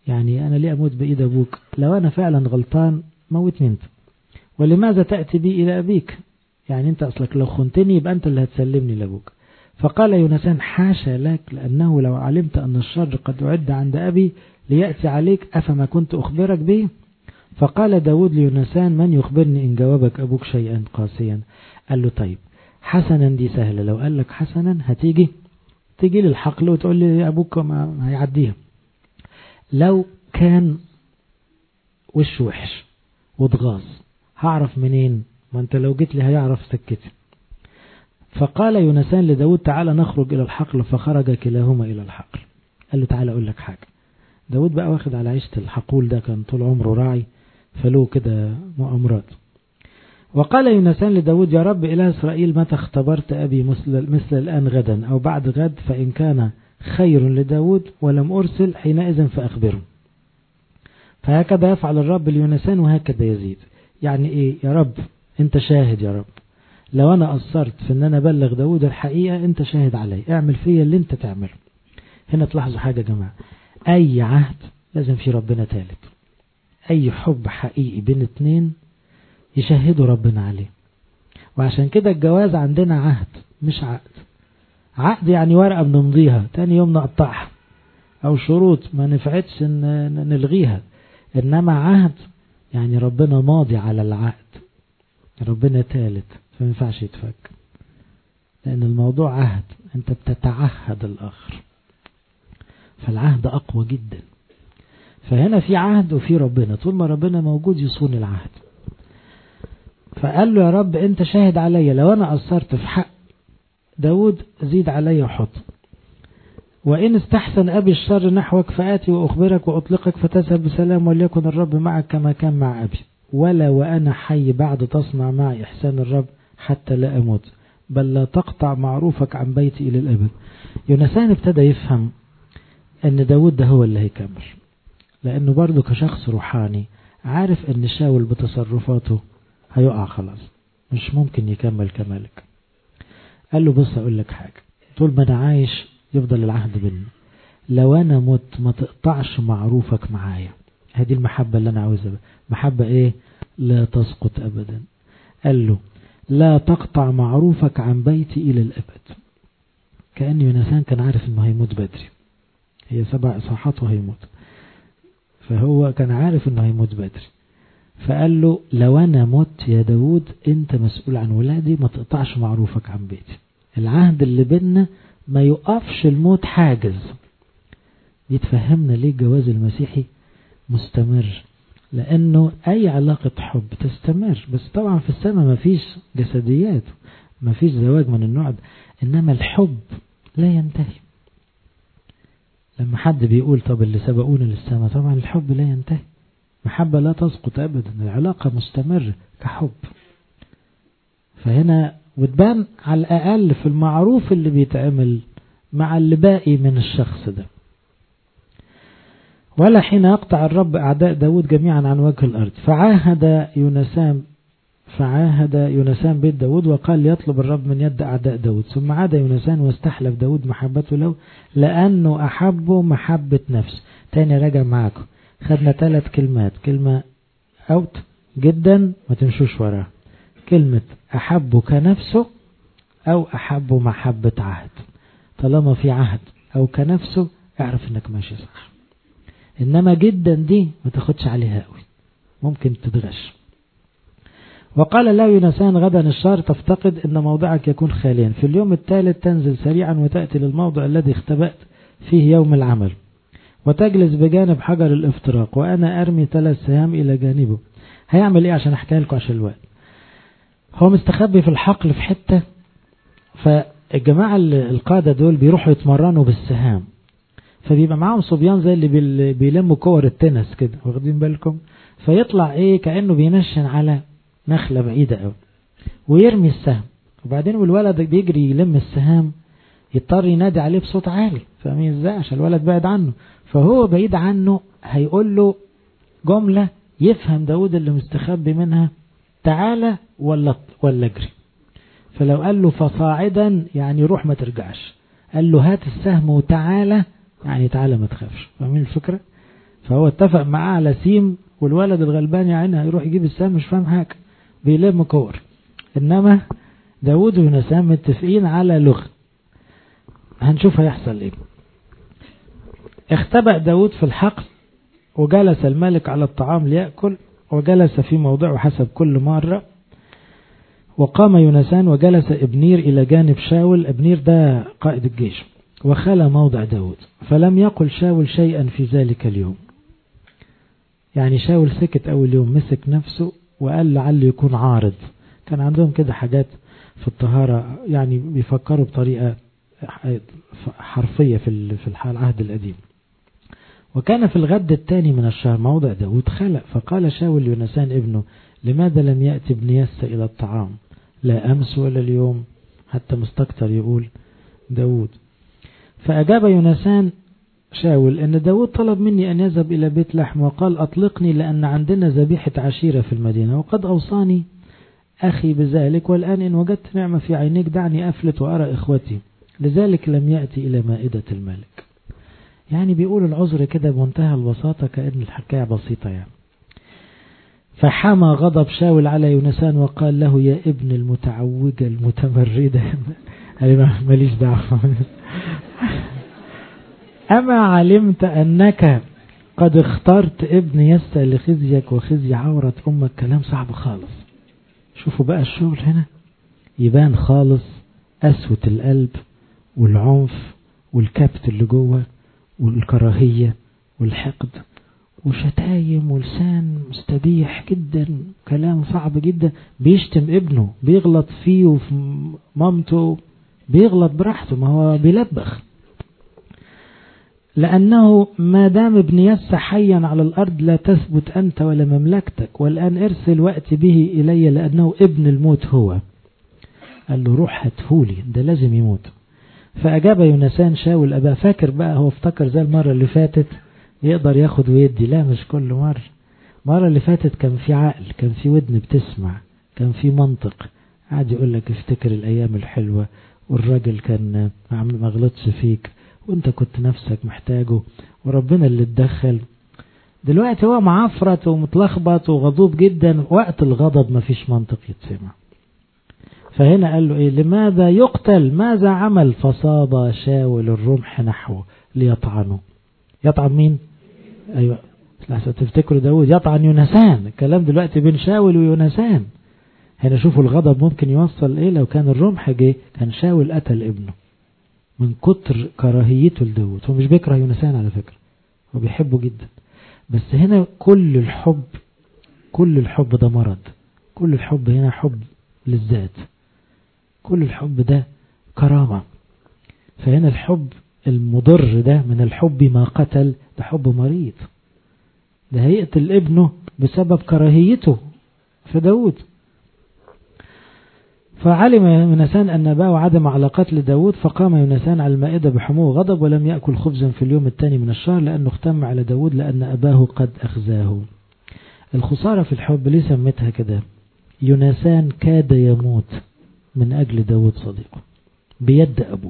Speaker 1: يعني أنا ليه أموت بإيد أبوك لو أنا فعلا غلطان موتني أنت ولماذا تأتي بي إلى أبيك يعني أنت أصلك لو خنتني يبقى أنت اللي هتسلمني لأبوك فقال يونسان حاشا لك لأنه لو علمت أن الشر قد أعد عند أبي ليأتي عليك أفما كنت أخبرك به فقال داود ليونسان من يخبرني إن جوابك أبوك شيئا قاسيا قال له طيب حسنا دي سهلة لو قال لك حسنا هتيجي تيجي للحقل وتقول لي أبوك ما هيعديها لو كان وش وحش واتغاظ هعرف منين ما انت لو جيت لي هيعرف سكتي فقال يونسان لداود تعالى نخرج إلى الحقل فخرج كلاهما إلى الحقل قال له تعالى أقول لك حاجة داود بقى واخد على عيشة الحقول ده كان طول عمره راعي فله كده مؤامرات وقال يونسان لداود يا رب إله إسرائيل متى اختبرت أبي مثل, مثل الآن غدا أو بعد غد فإن كان خير لداود ولم أرسل حينئذ فأخبره فهكذا يفعل الرب ليونسان وهكذا يزيد يعني إيه يا رب أنت شاهد يا رب لو أنا قصرت في أن أنا أبلغ داود الحقيقة أنت شاهد علي اعمل فيا اللي أنت تعمله هنا تلاحظوا حاجة يا جماعة أي عهد لازم في ربنا ثالث أي حب حقيقي بين اتنين يشهدوا ربنا عليه وعشان كده الجواز عندنا عهد مش عقد عقد يعني ورقة بنمضيها تاني يوم نقطعها أو شروط ما نفعتش نلغيها إنما عهد يعني ربنا ماضي على العقد ربنا ثالث فما ينفعش يتفك لأن الموضوع عهد أنت بتتعهد الآخر فالعهد أقوى جدا فهنا في عهد وفي ربنا طول ما ربنا موجود يصون العهد فقال له يا رب أنت شاهد عليا لو أنا قصرت في حق داود زيد علي وحط وإن استحسن أبي الشر نحوك فآتي وأخبرك وأطلقك فتذهب بسلام وليكن الرب معك كما كان مع أبي ولا وأنا حي بعد تصنع معي إحسان الرب حتى لا أموت بل لا تقطع معروفك عن بيتي إلى الأبد يونسان ابتدى يفهم أن داود ده هو اللي هيكمل لأنه برضه كشخص روحاني عارف أن شاول بتصرفاته هيقع خلاص مش ممكن يكمل كمالك قال له بص أقول لك حاجة طول ما أنا عايش يفضل العهد بينا لو أنا مت ما تقطعش معروفك معايا هذه المحبة اللي أنا عاوزها محبة إيه لا تسقط أبدا قال له لا تقطع معروفك عن بيتي إلى الأبد كأن يونسان كان عارف أنه هيموت بدري هي سبع إصحاحات وهيموت فهو كان عارف أنه هيموت بدري فقال له لو أنا مت يا داود أنت مسؤول عن ولادي ما تقطعش معروفك عن بيتي العهد اللي بيننا ما يقفش الموت حاجز يتفهمنا ليه الجواز المسيحي مستمر لأنه أي علاقة حب تستمر بس طبعا في السماء ما فيش جسديات ما فيش زواج من النوع ده إنما الحب لا ينتهي لما حد بيقول طب اللي سبقونا للسماء طبعا الحب لا ينتهي محبة لا تسقط أبدا العلاقة مستمرة كحب فهنا وتبان على الأقل في المعروف اللي بيتعمل مع اللي باقي من الشخص ده ولا حين يقطع الرب أعداء داود جميعا عن وجه الأرض فعاهد يونسان فعاهد يونسان بيت داود وقال يطلب الرب من يد أعداء داود ثم عاد يونسان واستحلف داود محبته له لأنه أحبه محبة نفس تاني راجع معاكم خدنا ثلاث كلمات كلمة أوت جدا ما تمشوش وراها كلمة أحبه كنفسه أو أحبه محبة عهد طالما في عهد أو كنفسه اعرف انك ماشي صح انما جدا دي ما تاخدش عليها قوي ممكن تدغش وقال لا يونسان غدا الشهر تفتقد ان موضعك يكون خاليا في اليوم الثالث تنزل سريعا وتأتي للموضع الذي اختبأت فيه يوم العمل وتجلس بجانب حجر الافتراق وانا ارمي ثلاث سهام الى جانبه هيعمل ايه عشان احكي لكم عشان الوقت هو مستخبي في الحقل في حتة فالجماعة القادة دول بيروحوا يتمرنوا بالسهام فبيبقى معاهم صبيان زي اللي بيلموا كور التنس كده واخدين بالكم فيطلع ايه كأنه بينشن على نخلة بعيدة قوي ويرمي السهم وبعدين والولد بيجري يلم السهام يضطر ينادي عليه بصوت عالي فاهمين ازاي عشان الولد بعيد عنه فهو بعيد عنه هيقول له جملة يفهم داود اللي مستخبي منها تعالى ولا ولا اجري فلو قال له فصاعدا يعني روح ما ترجعش قال له هات السهم وتعالى يعني تعالى ما تخافش فاهمين الفكرة فهو اتفق معاه على سيم والولد الغلبان يا عيني هيروح يجيب السهم مش فاهم حاجة بيلم كور إنما داود ويونسان متفقين على لغة هنشوف هيحصل ايه اختبأ داود في الحقل وجلس الملك على الطعام ليأكل وجلس في موضعه حسب كل مرة وقام يونسان وجلس ابنير إلى جانب شاول ابنير ده قائد الجيش وخلى موضع داود فلم يقل شاول شيئا في ذلك اليوم يعني شاول سكت أول يوم مسك نفسه وقال لعله يكون عارض كان عندهم كده حاجات في الطهارة يعني بيفكروا بطريقة حرفية في في العهد القديم وكان في الغد الثاني من الشهر موضع داود خلق فقال شاول يونسان ابنه لماذا لم يأتي ابن يس إلى الطعام لا أمس ولا اليوم حتى مستكتر يقول داود فأجاب يونسان شاول أن داود طلب مني أن يذهب إلى بيت لحم وقال أطلقني لأن عندنا ذبيحة عشيرة في المدينة وقد أوصاني أخي بذلك والآن إن وجدت نعمة في عينيك دعني أفلت وأرى إخوتي لذلك لم يأتي إلى مائدة الملك يعني بيقول العذر كده بمنتهى البساطة كأن الحكاية بسيطة يعني فحمى غضب شاول على يونسان وقال له يا ابن المتعوجة المتمردة أنا ماليش دعوة أما علمت أنك قد اخترت ابن يسى لخزيك وخزي عورة أمك كلام صعب خالص شوفوا بقى الشغل هنا يبان خالص قسوة القلب والعنف والكبت اللي جوه والكراهية والحقد وشتايم ولسان مستبيح جدا كلام صعب جدا بيشتم ابنه بيغلط فيه وفي مامته بيغلط براحته ما هو بيلبخ لأنه ما دام ابن يس حيا على الأرض لا تثبت أنت ولا مملكتك والآن ارسل وأت به إلي لأنه ابن الموت هو قال له روح هاتهولي ده لازم يموت فأجاب يونسان شاول أبا فاكر بقى هو افتكر زي المرة اللي فاتت يقدر ياخد ويدي لا مش كل مرة المرة اللي فاتت كان في عقل كان في ودن بتسمع كان في منطق قاعد يقول لك افتكر الأيام الحلوة والراجل كان ما غلطش فيك وانت كنت نفسك محتاجه وربنا اللي اتدخل دلوقتي هو معفرت ومتلخبط وغضوب جدا وقت الغضب ما فيش منطق يتسمع فهنا قال له ايه لماذا يقتل ماذا عمل فصاب شاول الرمح نحوه ليطعنه يطعن مين ايوه لحظة تفتكروا داود يطعن يونسان الكلام دلوقتي بين شاول ويونسان هنا شوفوا الغضب ممكن يوصل ايه لو كان الرمح جه كان شاول قتل ابنه من كتر كراهيته لداود هو مش بيكره يونسان على فكرة هو بيحبه جدا بس هنا كل الحب كل الحب ده مرض كل الحب هنا حب للذات كل الحب ده كرامة فهنا الحب المضر ده من الحب ما قتل ده حب مريض ده هيقتل ابنه بسبب كراهيته في داود فعلم يونسان أن أباه عدم على قتل داود فقام يونسان على المائدة بحمو غضب ولم يأكل خبزا في اليوم الثاني من الشهر لأنه اختم على داود لأن أباه قد أخزاه الخسارة في الحب ليه سمتها كده يونسان كاد يموت من أجل داود صديقه بيد أبوه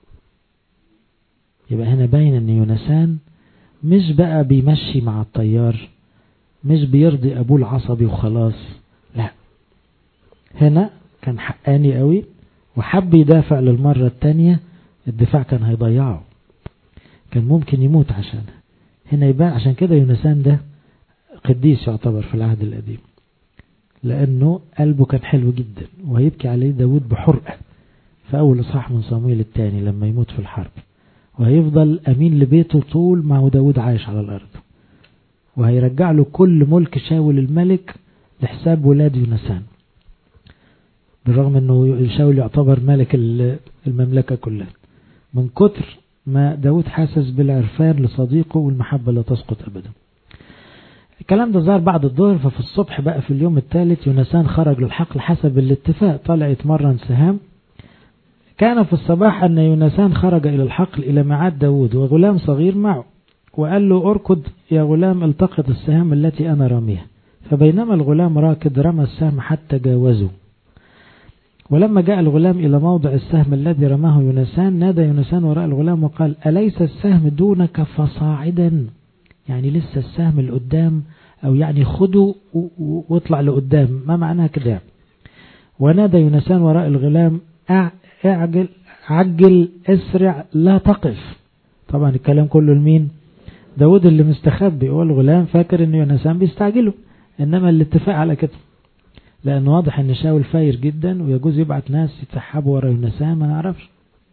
Speaker 1: يبقى هنا باين أن يونسان مش بقى بيمشي مع الطيار مش بيرضي أبوه العصبي وخلاص لا هنا كان حقاني قوي وحب يدافع للمرة التانية الدفاع كان هيضيعه كان ممكن يموت عشانها هنا يبان عشان كده يونسان ده قديس يعتبر في العهد القديم لأنه قلبه كان حلو جدا وهيبكي عليه داود بحرقة في أول إصحاح من صمويل الثاني لما يموت في الحرب وهيفضل أمين لبيته طول ما هو داود عايش على الأرض وهيرجع له كل ملك شاول الملك لحساب ولاد يونسان بالرغم أنه شاول يعتبر ملك المملكة كلها من كتر ما داود حاسس بالعرفان لصديقه والمحبة لا تسقط أبدا الكلام ده ظهر بعد الظهر ففي الصبح بقى في اليوم الثالث يونسان خرج للحقل حسب الاتفاق طلع يتمرن سهام كان في الصباح أن يونسان خرج إلى الحقل إلى ميعاد داود وغلام صغير معه وقال له أركض يا غلام التقط السهام التي أنا راميها فبينما الغلام راكد رمى السهم حتى جاوزه ولما جاء الغلام إلى موضع السهم الذي رماه يونسان نادى يونسان وراء الغلام وقال أليس السهم دونك فصاعدا يعني لسه السهم لقدام أو يعني خده واطلع لقدام ما معناها كده ونادى يونسان وراء الغلام اعجل عجل اسرع لا تقف طبعا الكلام كله لمين داود اللي مستخبي هو الغلام فاكر ان يونسان بيستعجله انما الاتفاق على كده لان واضح ان شاول فاير جدا ويجوز يبعت ناس يتسحبوا ورا يونسان ما نعرفش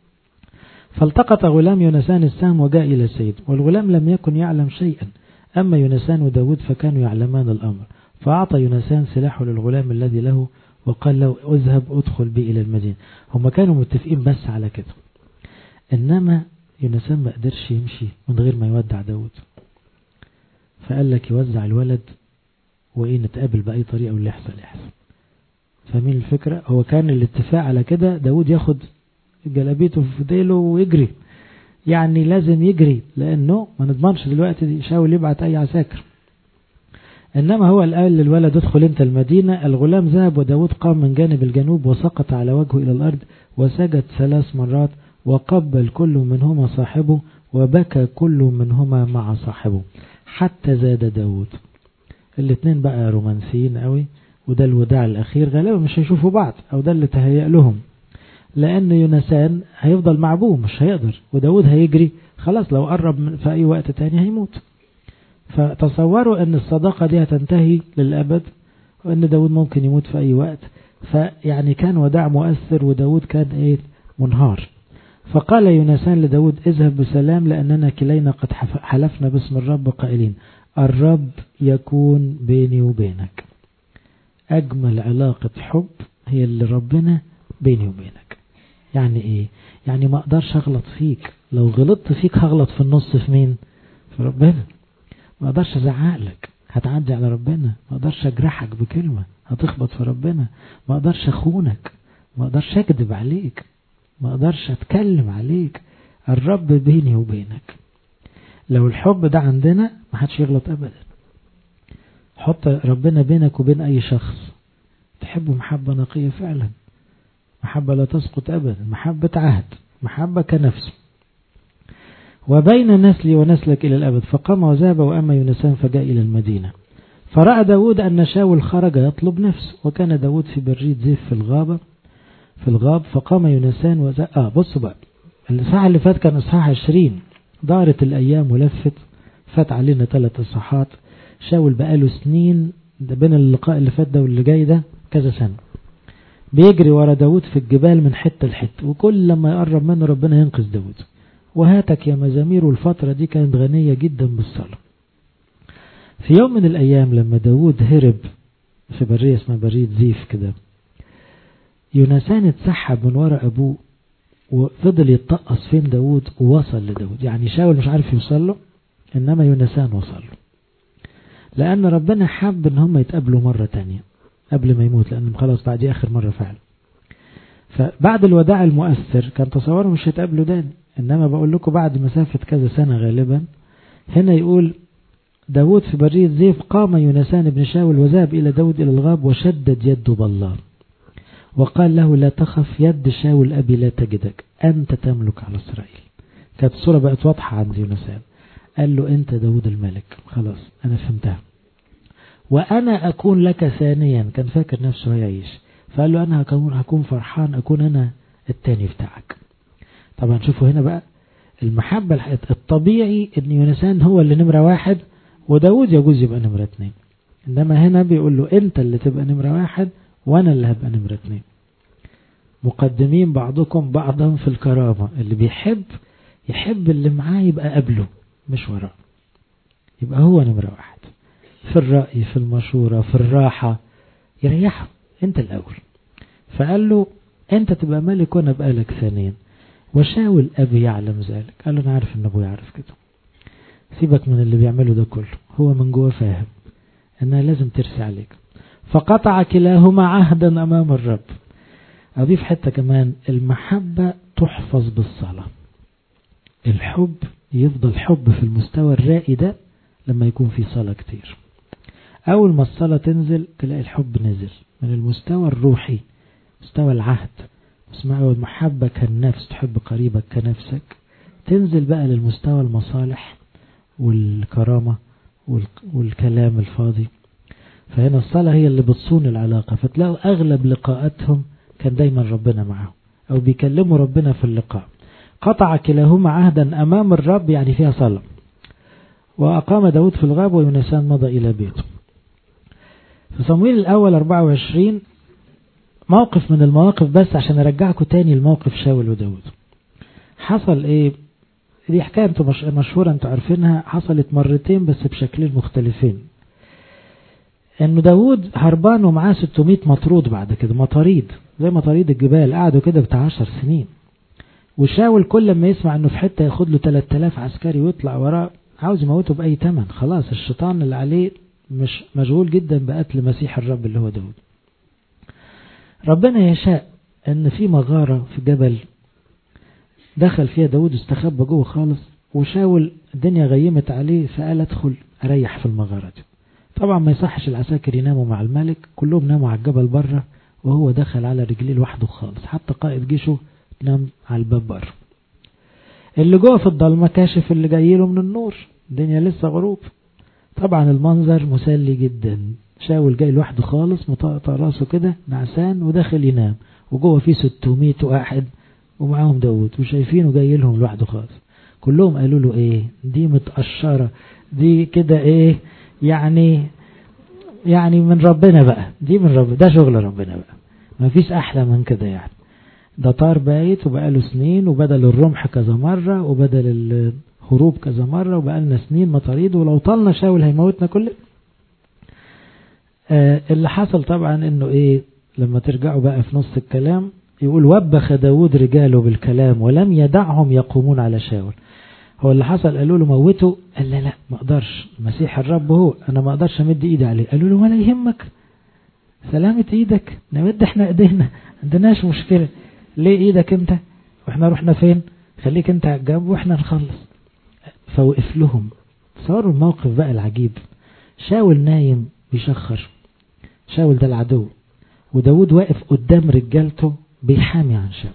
Speaker 1: فالتقط غلام يونسان السهم وجاء إلى السيد والغلام لم يكن يعلم شيئا أما يونسان وداود فكانوا يعلمان الأمر فأعطى يونسان سلاحه للغلام الذي له وقال له اذهب ادخل بي إلى المدينة هم كانوا متفقين بس على كده إنما يونسان ما قدرش يمشي من غير ما يودع داود فقال لك يوزع الولد وإيه نتقابل بأي طريقة واللي يحصل يحصل فاهمين الفكرة هو كان الاتفاق على كده داود ياخد جلابيته في ديله ويجري يعني لازم يجري لأنه ما نضمنش دلوقتي يشاول يبعت أي عساكر إنما هو قال للولد ادخل انت المدينة الغلام ذهب وداود قام من جانب الجنوب وسقط على وجهه إلى الأرض وسجد ثلاث مرات وقبل كل منهما صاحبه وبكى كل منهما مع صاحبه حتى زاد داود الاثنين بقى رومانسيين قوي وده الوداع الأخير غالبا مش هيشوفوا بعض أو ده اللي تهيأ لهم لأن يونسان هيفضل مع أبوه مش هيقدر وداود هيجري خلاص لو قرب في أي وقت تاني هيموت فتصوروا أن الصداقة دي هتنتهي للأبد وأن داود ممكن يموت في أي وقت فيعني كان وداع مؤثر وداود كان إيه منهار فقال يونسان لداود اذهب بسلام لأننا كلينا قد حلفنا باسم الرب قائلين الرب يكون بيني وبينك أجمل علاقة حب هي اللي ربنا بيني وبينك يعني ايه يعني ما اقدرش اغلط فيك لو غلطت فيك هغلط في النص في مين في ربنا ما اقدرش ازعق لك هتعدي على ربنا ما اقدرش اجرحك بكلمة هتخبط في ربنا ما اقدرش اخونك ما اقدرش اكذب عليك ما اقدرش اتكلم عليك الرب بيني وبينك لو الحب ده عندنا ما حدش يغلط ابدا حط ربنا بينك وبين اي شخص تحبه محبة نقية فعلا محبة لا تسقط أبدا محبة عهد محبة كنفسه وبين نسلي ونسلك إلى الأبد فقام وذهب وأما يونسان فجاء إلى المدينة فرأى داود أن شاول خرج يطلب نفسه وكان داود في بريد زيف في الغابة في الغاب فقام يونسان وذهب آه بصوا بقى الإصحاح اللي فات كان إصحاح 20 دارت الأيام ولفت فات علينا ثلاث إصحاحات شاول بقاله سنين ده بين اللقاء اللي فات ده واللي جاي ده كذا سنة بيجري ورا داود في الجبال من حتة لحتة وكل لما يقرب منه ربنا ينقذ داود وهاتك يا مزامير والفترة دي كانت غنية جدا بالصلاة في يوم من الأيام لما داود هرب في برية اسمها برية زيف كده يونسان اتسحب من ورا أبوه وفضل يتطقص فين داود ووصل لداود يعني شاول مش عارف يوصل له إنما يونسان وصل له لأن ربنا حب إن هم يتقابلوا مرة تانية قبل ما يموت لأنه خلاص بعد دي آخر مرة فعلا فبعد الوداع المؤثر كان تصوروا مش هيتقابلوا تاني إنما بقول لكم بعد مسافة كذا سنة غالبا هنا يقول داود في برية زيف قام يونسان بن شاول وذهب إلى داود إلى الغاب وشدد يده بالله وقال له لا تخف يد شاول أبي لا تجدك أنت تملك على إسرائيل كانت الصورة بقت واضحة عند يونسان قال له أنت داود الملك خلاص أنا فهمتها وأنا أكون لك ثانيا كان فاكر نفسه هيعيش فقال له أنا هكون, هكون فرحان أكون أنا التاني بتاعك طبعا شوفوا هنا بقى المحبة الطبيعي ان يونسان هو اللي نمرة واحد وداود يجوز يبقى نمرة اتنين انما هنا بيقول له انت اللي تبقى نمرة واحد وانا اللي هبقى نمرة اتنين مقدمين بعضكم بعضا في الكرامة اللي بيحب يحب اللي معاه يبقى قبله مش وراه يبقى هو نمرة واحد في الرأي في المشورة في الراحة يريحه انت الاول فقال له انت تبقى ملك وانا ابقى لك ثانيا وشاول أبي يعلم ذلك قال له أنا عارف أن أبوي يعرف كده سيبك من اللي بيعمله ده كله هو من جوه فاهم أنها لازم ترسي عليك فقطع كلاهما عهدا أمام الرب أضيف حتة كمان المحبة تحفظ بالصلاة الحب يفضل حب في المستوى الرائي ده لما يكون في صلاة كتير أول ما الصلاة تنزل تلاقي الحب نزل من المستوى الروحي مستوى العهد اسمعوا المحبة كالنفس تحب قريبك كنفسك تنزل بقى للمستوى المصالح والكرامة والكلام الفاضي فهنا الصلاة هي اللي بتصون العلاقة فتلاقوا أغلب لقاءاتهم كان دايما ربنا معهم أو بيكلموا ربنا في اللقاء قطع كلاهما عهدا أمام الرب يعني فيها صلاة وأقام داود في الغاب ويونسان مضى إلى بيته في صمويل الأول 24 موقف من المواقف بس عشان أرجعكم تاني الموقف شاول وداود حصل إيه دي حكاية انتوا مشهورة انتوا عارفينها حصلت مرتين بس بشكلين مختلفين انه داود هربان ومعاه 600 مطرود بعد كده مطاريد زي مطاريد الجبال قعدوا كده بتاع 10 سنين وشاول كل ما يسمع انه في حتة ياخد له 3000 عسكري ويطلع وراه عاوز يموته بأي تمن خلاص الشيطان اللي عليه مش مشغول جدا بقتل مسيح الرب اللي هو داود ربنا يشاء ان في مغارة في جبل دخل فيها داود استخبى جوه خالص وشاول الدنيا غيمت عليه فقال ادخل اريح في المغارة دي طبعا ما يصحش العساكر يناموا مع الملك كلهم ناموا على الجبل بره وهو دخل على رجليه لوحده خالص حتى قائد جيشه نام على الباب بره اللي جوه في الضلمه كاشف اللي جاي له من النور الدنيا لسه غروب طبعا المنظر مسلي جدا شاول جاي لوحده خالص مطقطع راسه كده نعسان وداخل ينام وجوه فيه 600 واحد ومعاهم داود وشايفينه جاي لهم لوحده خالص كلهم قالوا له ايه دي متقشرة دي كده ايه يعني يعني من ربنا بقى دي من رب ده شغل ربنا بقى ما فيش احلى من كده يعني ده طار بايت وبقى له سنين وبدل الرمح كذا مرة وبدل الهروب كذا مرة وبقى لنا سنين مطاريد ولو طلنا شاول هيموتنا كل آه اللي حصل طبعا انه ايه لما ترجعوا بقى في نص الكلام يقول وبخ داود رجاله بالكلام ولم يدعهم يقومون على شاول هو اللي حصل قالوا له موته قال لا لا ما اقدرش مسيح الرب هو انا ما اقدرش امد ايدي عليه قالوا له ولا يهمك سلامة ايدك نمد احنا ايدينا عندناش مشكلة ليه ايدك انت واحنا رحنا فين خليك انت على الجنب واحنا نخلص فوقف لهم تصوروا الموقف بقى العجيب شاول نايم بيشخر شاول ده العدو وداود واقف قدام رجالته بيحامي عن شاول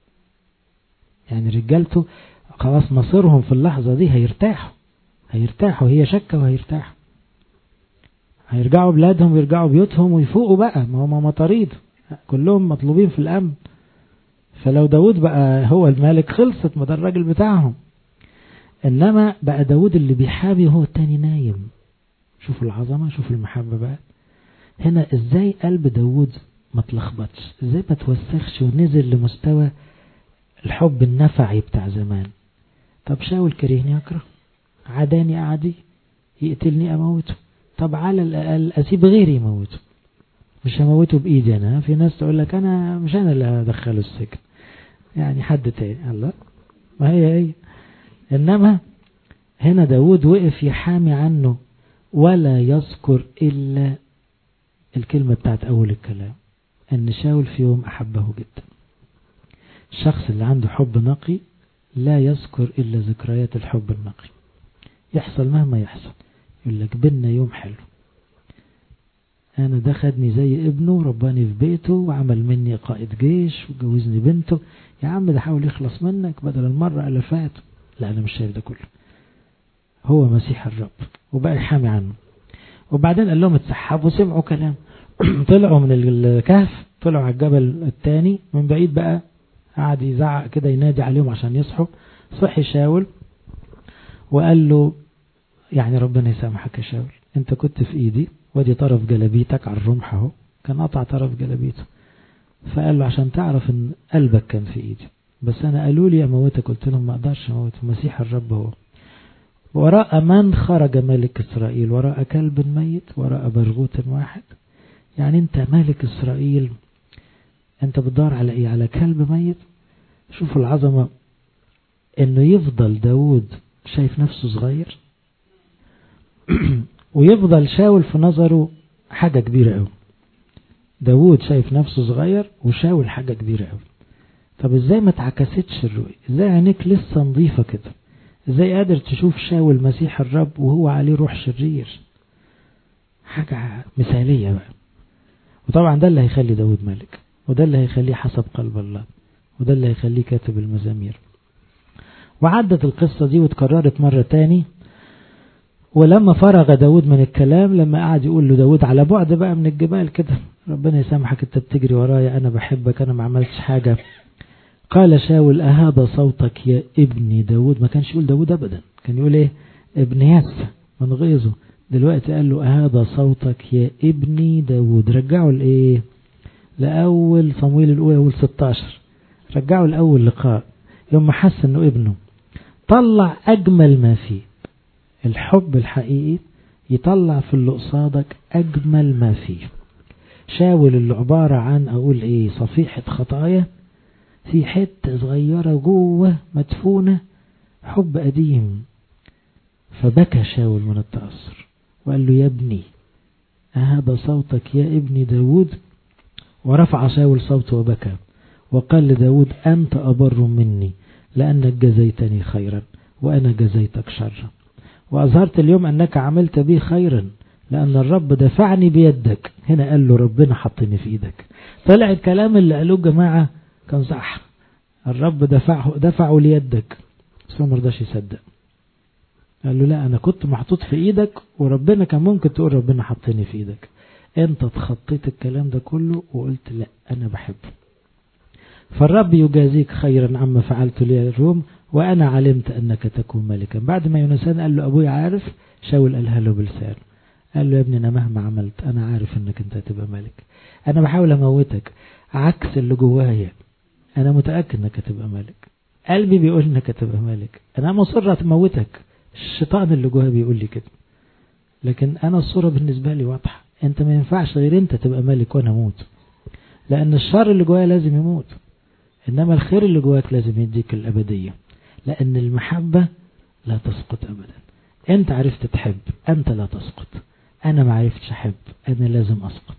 Speaker 1: يعني رجالته خلاص مصيرهم في اللحظة دي هيرتاحوا هيرتاحوا هي شكة وهيرتاحوا هيرجعوا بلادهم ويرجعوا بيوتهم ويفوقوا بقى ما هم مطاريد كلهم مطلوبين في الأمن فلو داود بقى هو الملك خلصت ما ده الراجل بتاعهم إنما بقى داود اللي بيحامي وهو التاني نايم شوفوا العظمة شوفوا المحبة بقى هنا ازاي قلب داود ما تلخبطش ازاي ما توسخش ونزل لمستوى الحب النفعي بتاع زمان طب شاول كرهني أكره عداني أعدي يقتلني أموته طب على الأقل أسيب غيري يموته مش هموته بإيدي أنا في ناس تقول لك أنا مش أنا اللي هدخله السجن يعني حد تاني الله ما هي هي إنما هنا داود وقف يحامي عنه ولا يذكر إلا الكلمة بتاعت أول الكلام أن شاول في يوم أحبه جدا الشخص اللي عنده حب نقي لا يذكر إلا ذكريات الحب النقي يحصل مهما يحصل يقول لك بينا يوم حلو أنا ده خدني زي ابنه رباني في بيته وعمل مني قائد جيش وجوزني بنته يا عم ده حاول يخلص منك بدل المرة ألفات لا أنا مش شايف ده كله هو مسيح الرب وبقى يحامي عنه وبعدين قال لهم اتسحبوا وسمعوا كلام طلعوا من الكهف طلعوا على الجبل الثاني من بعيد بقى قعد يزعق كده ينادي عليهم عشان يصحوا صحي شاول وقال له يعني ربنا يسامحك يا شاول انت كنت في ايدي ودي طرف جلبيتك على الرمح اهو كان قطع طرف جلبيته فقال له عشان تعرف ان قلبك كان في ايدي بس انا قالوا لي اموتك قلت لهم ما اقدرش اموت مسيح الرب هو وراء من خرج ملك إسرائيل وراء كلب ميت وراء برغوت واحد يعني انت ملك إسرائيل انت بتدور على ايه على كلب ميت شوفوا العظمة انه يفضل داود شايف نفسه صغير ويفضل شاول في نظره حاجة كبيرة قوي داود شايف نفسه صغير وشاول حاجة كبيرة قوي طب ازاي ما اتعكستش الرؤية ازاي عينيك لسه نظيفة كده ازاي قادر تشوف شاول مسيح الرب وهو عليه روح شرير حاجة مثالية بقى وطبعا ده اللي هيخلي داود ملك وده اللي هيخليه حسب قلب الله وده اللي هيخليه كاتب المزامير وعدت القصة دي وتكررت مرة تاني ولما فرغ داود من الكلام لما قعد يقول له داود على بعد بقى من الجبال كده ربنا يسامحك انت بتجري ورايا انا بحبك انا ما عملتش حاجة قال شاول أهذا صوتك يا ابني داود ما كانش يقول داود أبدا كان يقول ايه ابن ياس من غيظه دلوقتي قال له أهذا صوتك يا ابني داود رجعوا لإيه لأول صمويل الأولى أول 16 رجعوا الأول لقاء يوم ما حس أنه ابنه طلع أجمل ما فيه الحب الحقيقي يطلع في اللي قصادك أجمل ما فيه شاول اللي عبارة عن أقول إيه صفيحة خطايا في حتة صغيرة جوه مدفونة حب قديم فبكى شاول من التأثر وقال له يا ابني أهذا صوتك يا ابني داود ورفع شاول صوته وبكى وقال لداود أنت أبر مني لأنك جزيتني خيرا وأنا جزيتك شرا وأظهرت اليوم أنك عملت بي خيرا لأن الرب دفعني بيدك هنا قال له ربنا حطني في إيدك طلع الكلام اللي قالوه جماعة كان صح الرب دفعه دفعه ليدك بس هو مرضاش يصدق قال له لا أنا كنت محطوط في إيدك وربنا كان ممكن تقول ربنا حطني في إيدك أنت تخطيت الكلام ده كله وقلت لا أنا بحبه فالرب يجازيك خيرا عما فعلت لي اليوم وأنا علمت أنك تكون ملكا بعد ما يونسان قال له أبوي عارف شاول قالها له بلسان قال له يا ابني أنا مهما عملت أنا عارف أنك أنت هتبقى ملك أنا بحاول أموتك عكس اللي جوايا أنا متأكد أنك هتبقى ملك قلبي بيقول أنك هتبقى ملك أنا مصر أموتك الشيطان اللي جوايا بيقول لي كده لكن أنا الصورة بالنسبة لي واضحة أنت ما ينفعش غير أنت تبقى ملك وأنا أموت لأن الشر اللي جوايا لازم يموت إنما الخير اللي جواك لازم يديك الأبدية لأن المحبة لا تسقط أبدا أنت عرفت تحب أنت لا تسقط أنا ما عرفتش أحب أنا لازم أسقط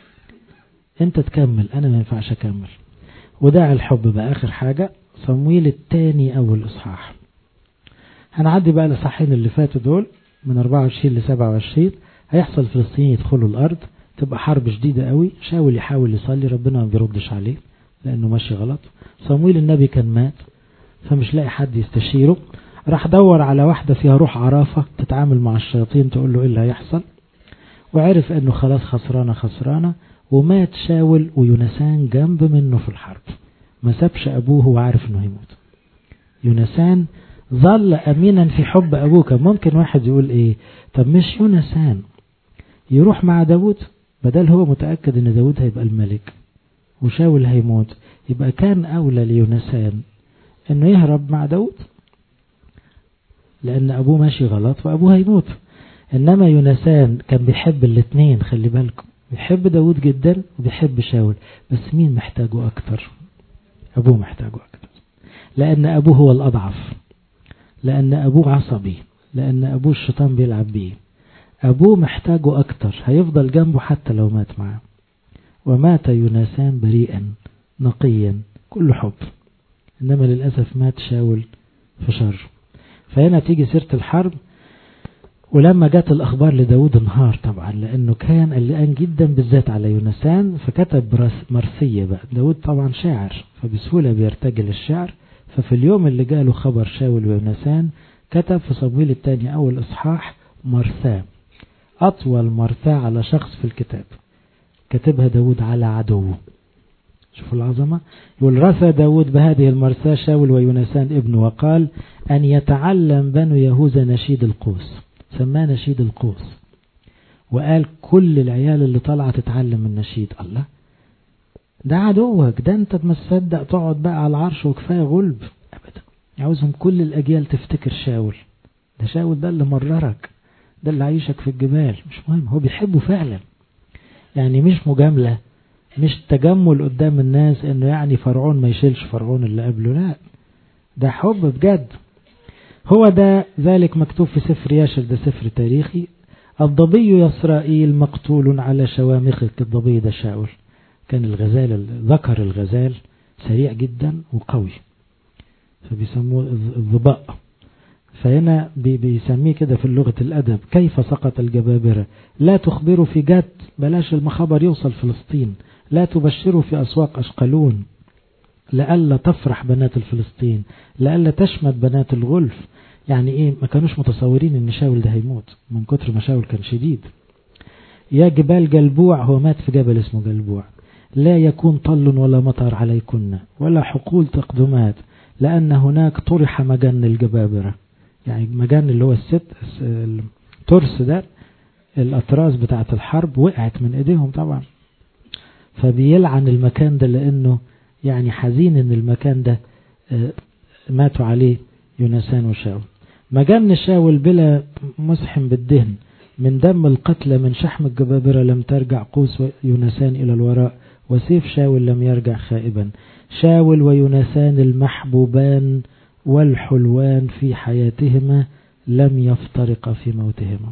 Speaker 1: أنت تكمل أنا ما ينفعش أكمل وداعي الحب بقى آخر حاجة صمويل الثاني أول إصحاح هنعدي بقى الإصحاحين اللي فاتوا دول من 24 ل 27 هيحصل فلسطين يدخلوا الأرض تبقى حرب شديدة قوي شاول يحاول يصلي ربنا ما بيردش عليه لأنه ماشي غلط صمويل النبي كان مات فمش لاقي حد يستشيره راح دور على واحدة فيها روح عرافة تتعامل مع الشياطين تقول له ايه اللي هيحصل وعرف انه خلاص خسرانة خسرانة ومات شاول ويونسان جنب منه في الحرب ما سابش ابوه وعارف انه هيموت يونسان ظل امينا في حب ابوه كان ممكن واحد يقول ايه طب مش يونسان يروح مع داود بدل هو متأكد ان داود هيبقى الملك وشاول هيموت يبقى كان أولى ليونسان انه يهرب مع داود لأن أبوه ماشي غلط وأبوه هيموت إنما يونسان كان بيحب الاثنين خلي بالكم بيحب داود جدا وبيحب شاول بس مين محتاجه أكتر أبوه محتاجه أكتر لأن أبوه هو الأضعف لأن أبوه عصبي لأن أبوه الشيطان بيلعب بيه أبوه محتاجه أكتر هيفضل جنبه حتى لو مات معاه ومات يونسان بريئا نقيا كل حب إنما للأسف مات شاول في شر فهنا تيجي سيرة الحرب ولما جت الأخبار لداود انهار طبعا لأنه كان قلقان جدا بالذات على يونسان فكتب مرثية بقى داود طبعا شاعر فبسهولة بيرتجل الشعر ففي اليوم اللي جاله خبر شاول ويونسان كتب في صمويل الثاني أول إصحاح مرثاه أطول مرثاه على شخص في الكتاب كتبها داود على عدوه شوفوا العظمة يقول رثى داود بهذه المرثاة شاول ويونسان ابنه وقال أن يتعلم بنو يهوذا نشيد القوس سماه نشيد القوس وقال كل العيال اللي طالعة تتعلم النشيد الله ده عدوك ده انت ما تصدق تقعد بقى على العرش وكفاية غلب ابدا عاوزهم كل الاجيال تفتكر شاول ده شاول ده اللي مررك ده اللي عايشك في الجبال مش مهم هو بيحبه فعلا يعني مش مجاملة مش تجمل قدام الناس انه يعني فرعون ما يشيلش فرعون اللي قبله لا ده حب بجد هو ده ذلك مكتوب في سفر ياشر ده سفر تاريخي الضبي يسرائيل مقتول على شوامخك الضبي ده شاول كان الغزال ذكر الغزال سريع جدا وقوي فبيسموه الضباء فهنا بيسميه كده في لغة الأدب كيف سقط الجبابرة لا تخبروا في جات بلاش المخبر يوصل فلسطين لا تبشروا في أسواق أشقلون لألا تفرح بنات الفلسطين لألا تشمت بنات الغلف يعني ايه ما كانوش متصورين ان شاول ده هيموت من كتر ما شاول كان شديد يا جبال جلبوع هو مات في جبل اسمه جلبوع لا يكون طل ولا مطر عليكن ولا حقول تقدمات لأن هناك طرح مجن الجبابرة يعني مجن اللي هو الست الترس ده الأطراس بتاعة الحرب وقعت من ايديهم طبعا فبيلعن المكان ده لأنه يعني حزين ان المكان ده ماتوا عليه يونسان وشاول مجن شاول بلا مسحم بالدهن من دم القتلى من شحم الجبابرة لم ترجع قوس يونسان إلى الوراء وسيف شاول لم يرجع خائبا شاول ويونسان المحبوبان والحلوان في حياتهما لم يفترقا في موتهما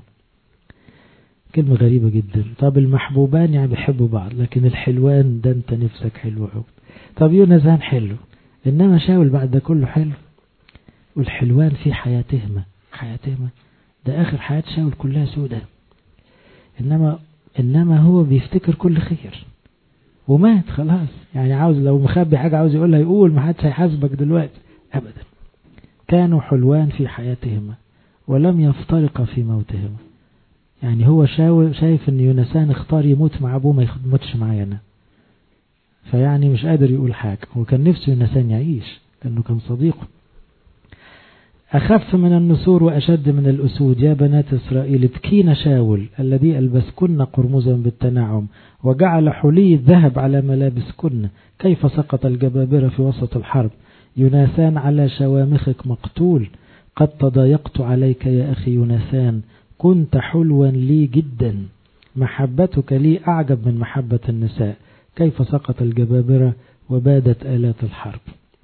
Speaker 1: كلمة غريبة جدا طب المحبوبان يعني بيحبوا بعض لكن الحلوان ده انت نفسك حلو قوي طب يونسان حلو انما شاول بعد ده كله حلو والحلوان في حياتهما حياتهما ده اخر حياة شاول كلها سودة انما انما هو بيفتكر كل خير ومات خلاص يعني عاوز لو مخبي حاجة عاوز يقولها يقول ما حدش هيحاسبك دلوقتي ابدا كانوا حلوان في حياتهما ولم يفترقا في موتهما يعني هو شايف ان يونسان اختار يموت مع ابوه ما يموتش معايا انا فيعني مش قادر يقول حاجة هو كان نفسه يونسان يعيش لانه كان صديقه أخف من النسور وأشد من الأسود يا بنات إسرائيل ابكين شاول الذي ألبسكن قرمزا بالتنعم وجعل حلي الذهب على ملابسكن كيف سقط الجبابرة في وسط الحرب يوناثان على شوامخك مقتول قد تضايقت عليك يا أخي يوناثان كنت حلوا لي جدا محبتك لي أعجب من محبة النساء كيف سقط الجبابرة وبادت آلات الحرب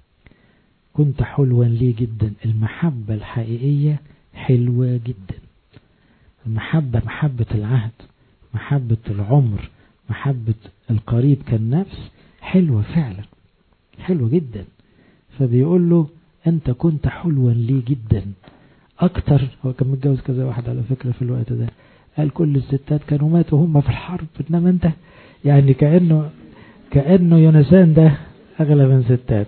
Speaker 1: كنت حلوا لي جدا المحبة الحقيقية حلوة جدا المحبة محبة العهد محبة العمر محبة القريب كالنفس حلوة فعلا حلوة جدا فبيقول له انت كنت حلوا لي جدا اكتر هو كان متجوز كذا واحد على فكرة في الوقت ده قال كل الستات كانوا ماتوا هم في الحرب انما انت يعني كأنه كأنه يونسان ده اغلى من ستات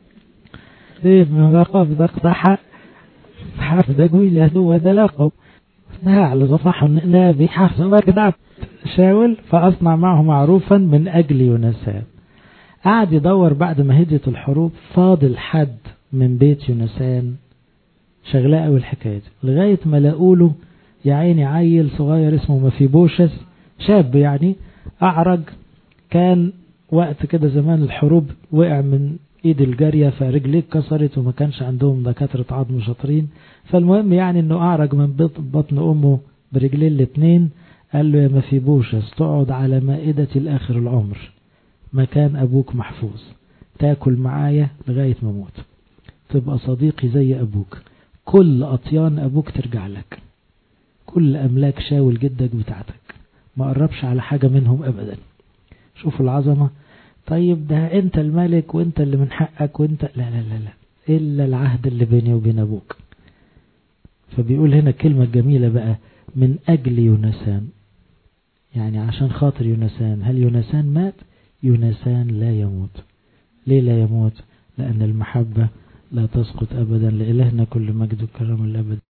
Speaker 1: ليه من رقب ضقضح حرف دقوي لهدو ودلقوا نهى صفح النبي حفظ وكذا شاول فأصنع معه معروفا من أجل يونسان قعد يدور بعد ما هديت الحروب فاضل حد من بيت يونسان شغلاه قوي الحكاية دي لغاية ما لقوا له يا عيني عيل صغير اسمه مفيبوشس شاب يعني أعرج كان وقت كده زمان الحروب وقع من ايد الجارية فرجليه اتكسرت وما كانش عندهم دكاترة عظم شاطرين فالمهم يعني انه اعرج من بطن امه برجليه الاتنين قال له يا مفيبوشس تقعد على مائدتي لاخر العمر مكان ابوك محفوظ تاكل معايا لغاية ما اموت تبقى صديقي زي ابوك كل اطيان ابوك ترجع لك كل املاك شاول جدك بتاعتك ما قربش على حاجة منهم ابدا شوفوا العظمة طيب ده انت الملك وانت اللي من حقك وانت لا لا لا لا الا العهد اللي بيني وبين ابوك فبيقول هنا كلمة جميلة بقى من اجل يونسان يعني عشان خاطر يونسان هل يونسان مات يونسان لا يموت ليه لا يموت لان المحبة لا تسقط ابدا لالهنا كل مجد وكرم الابد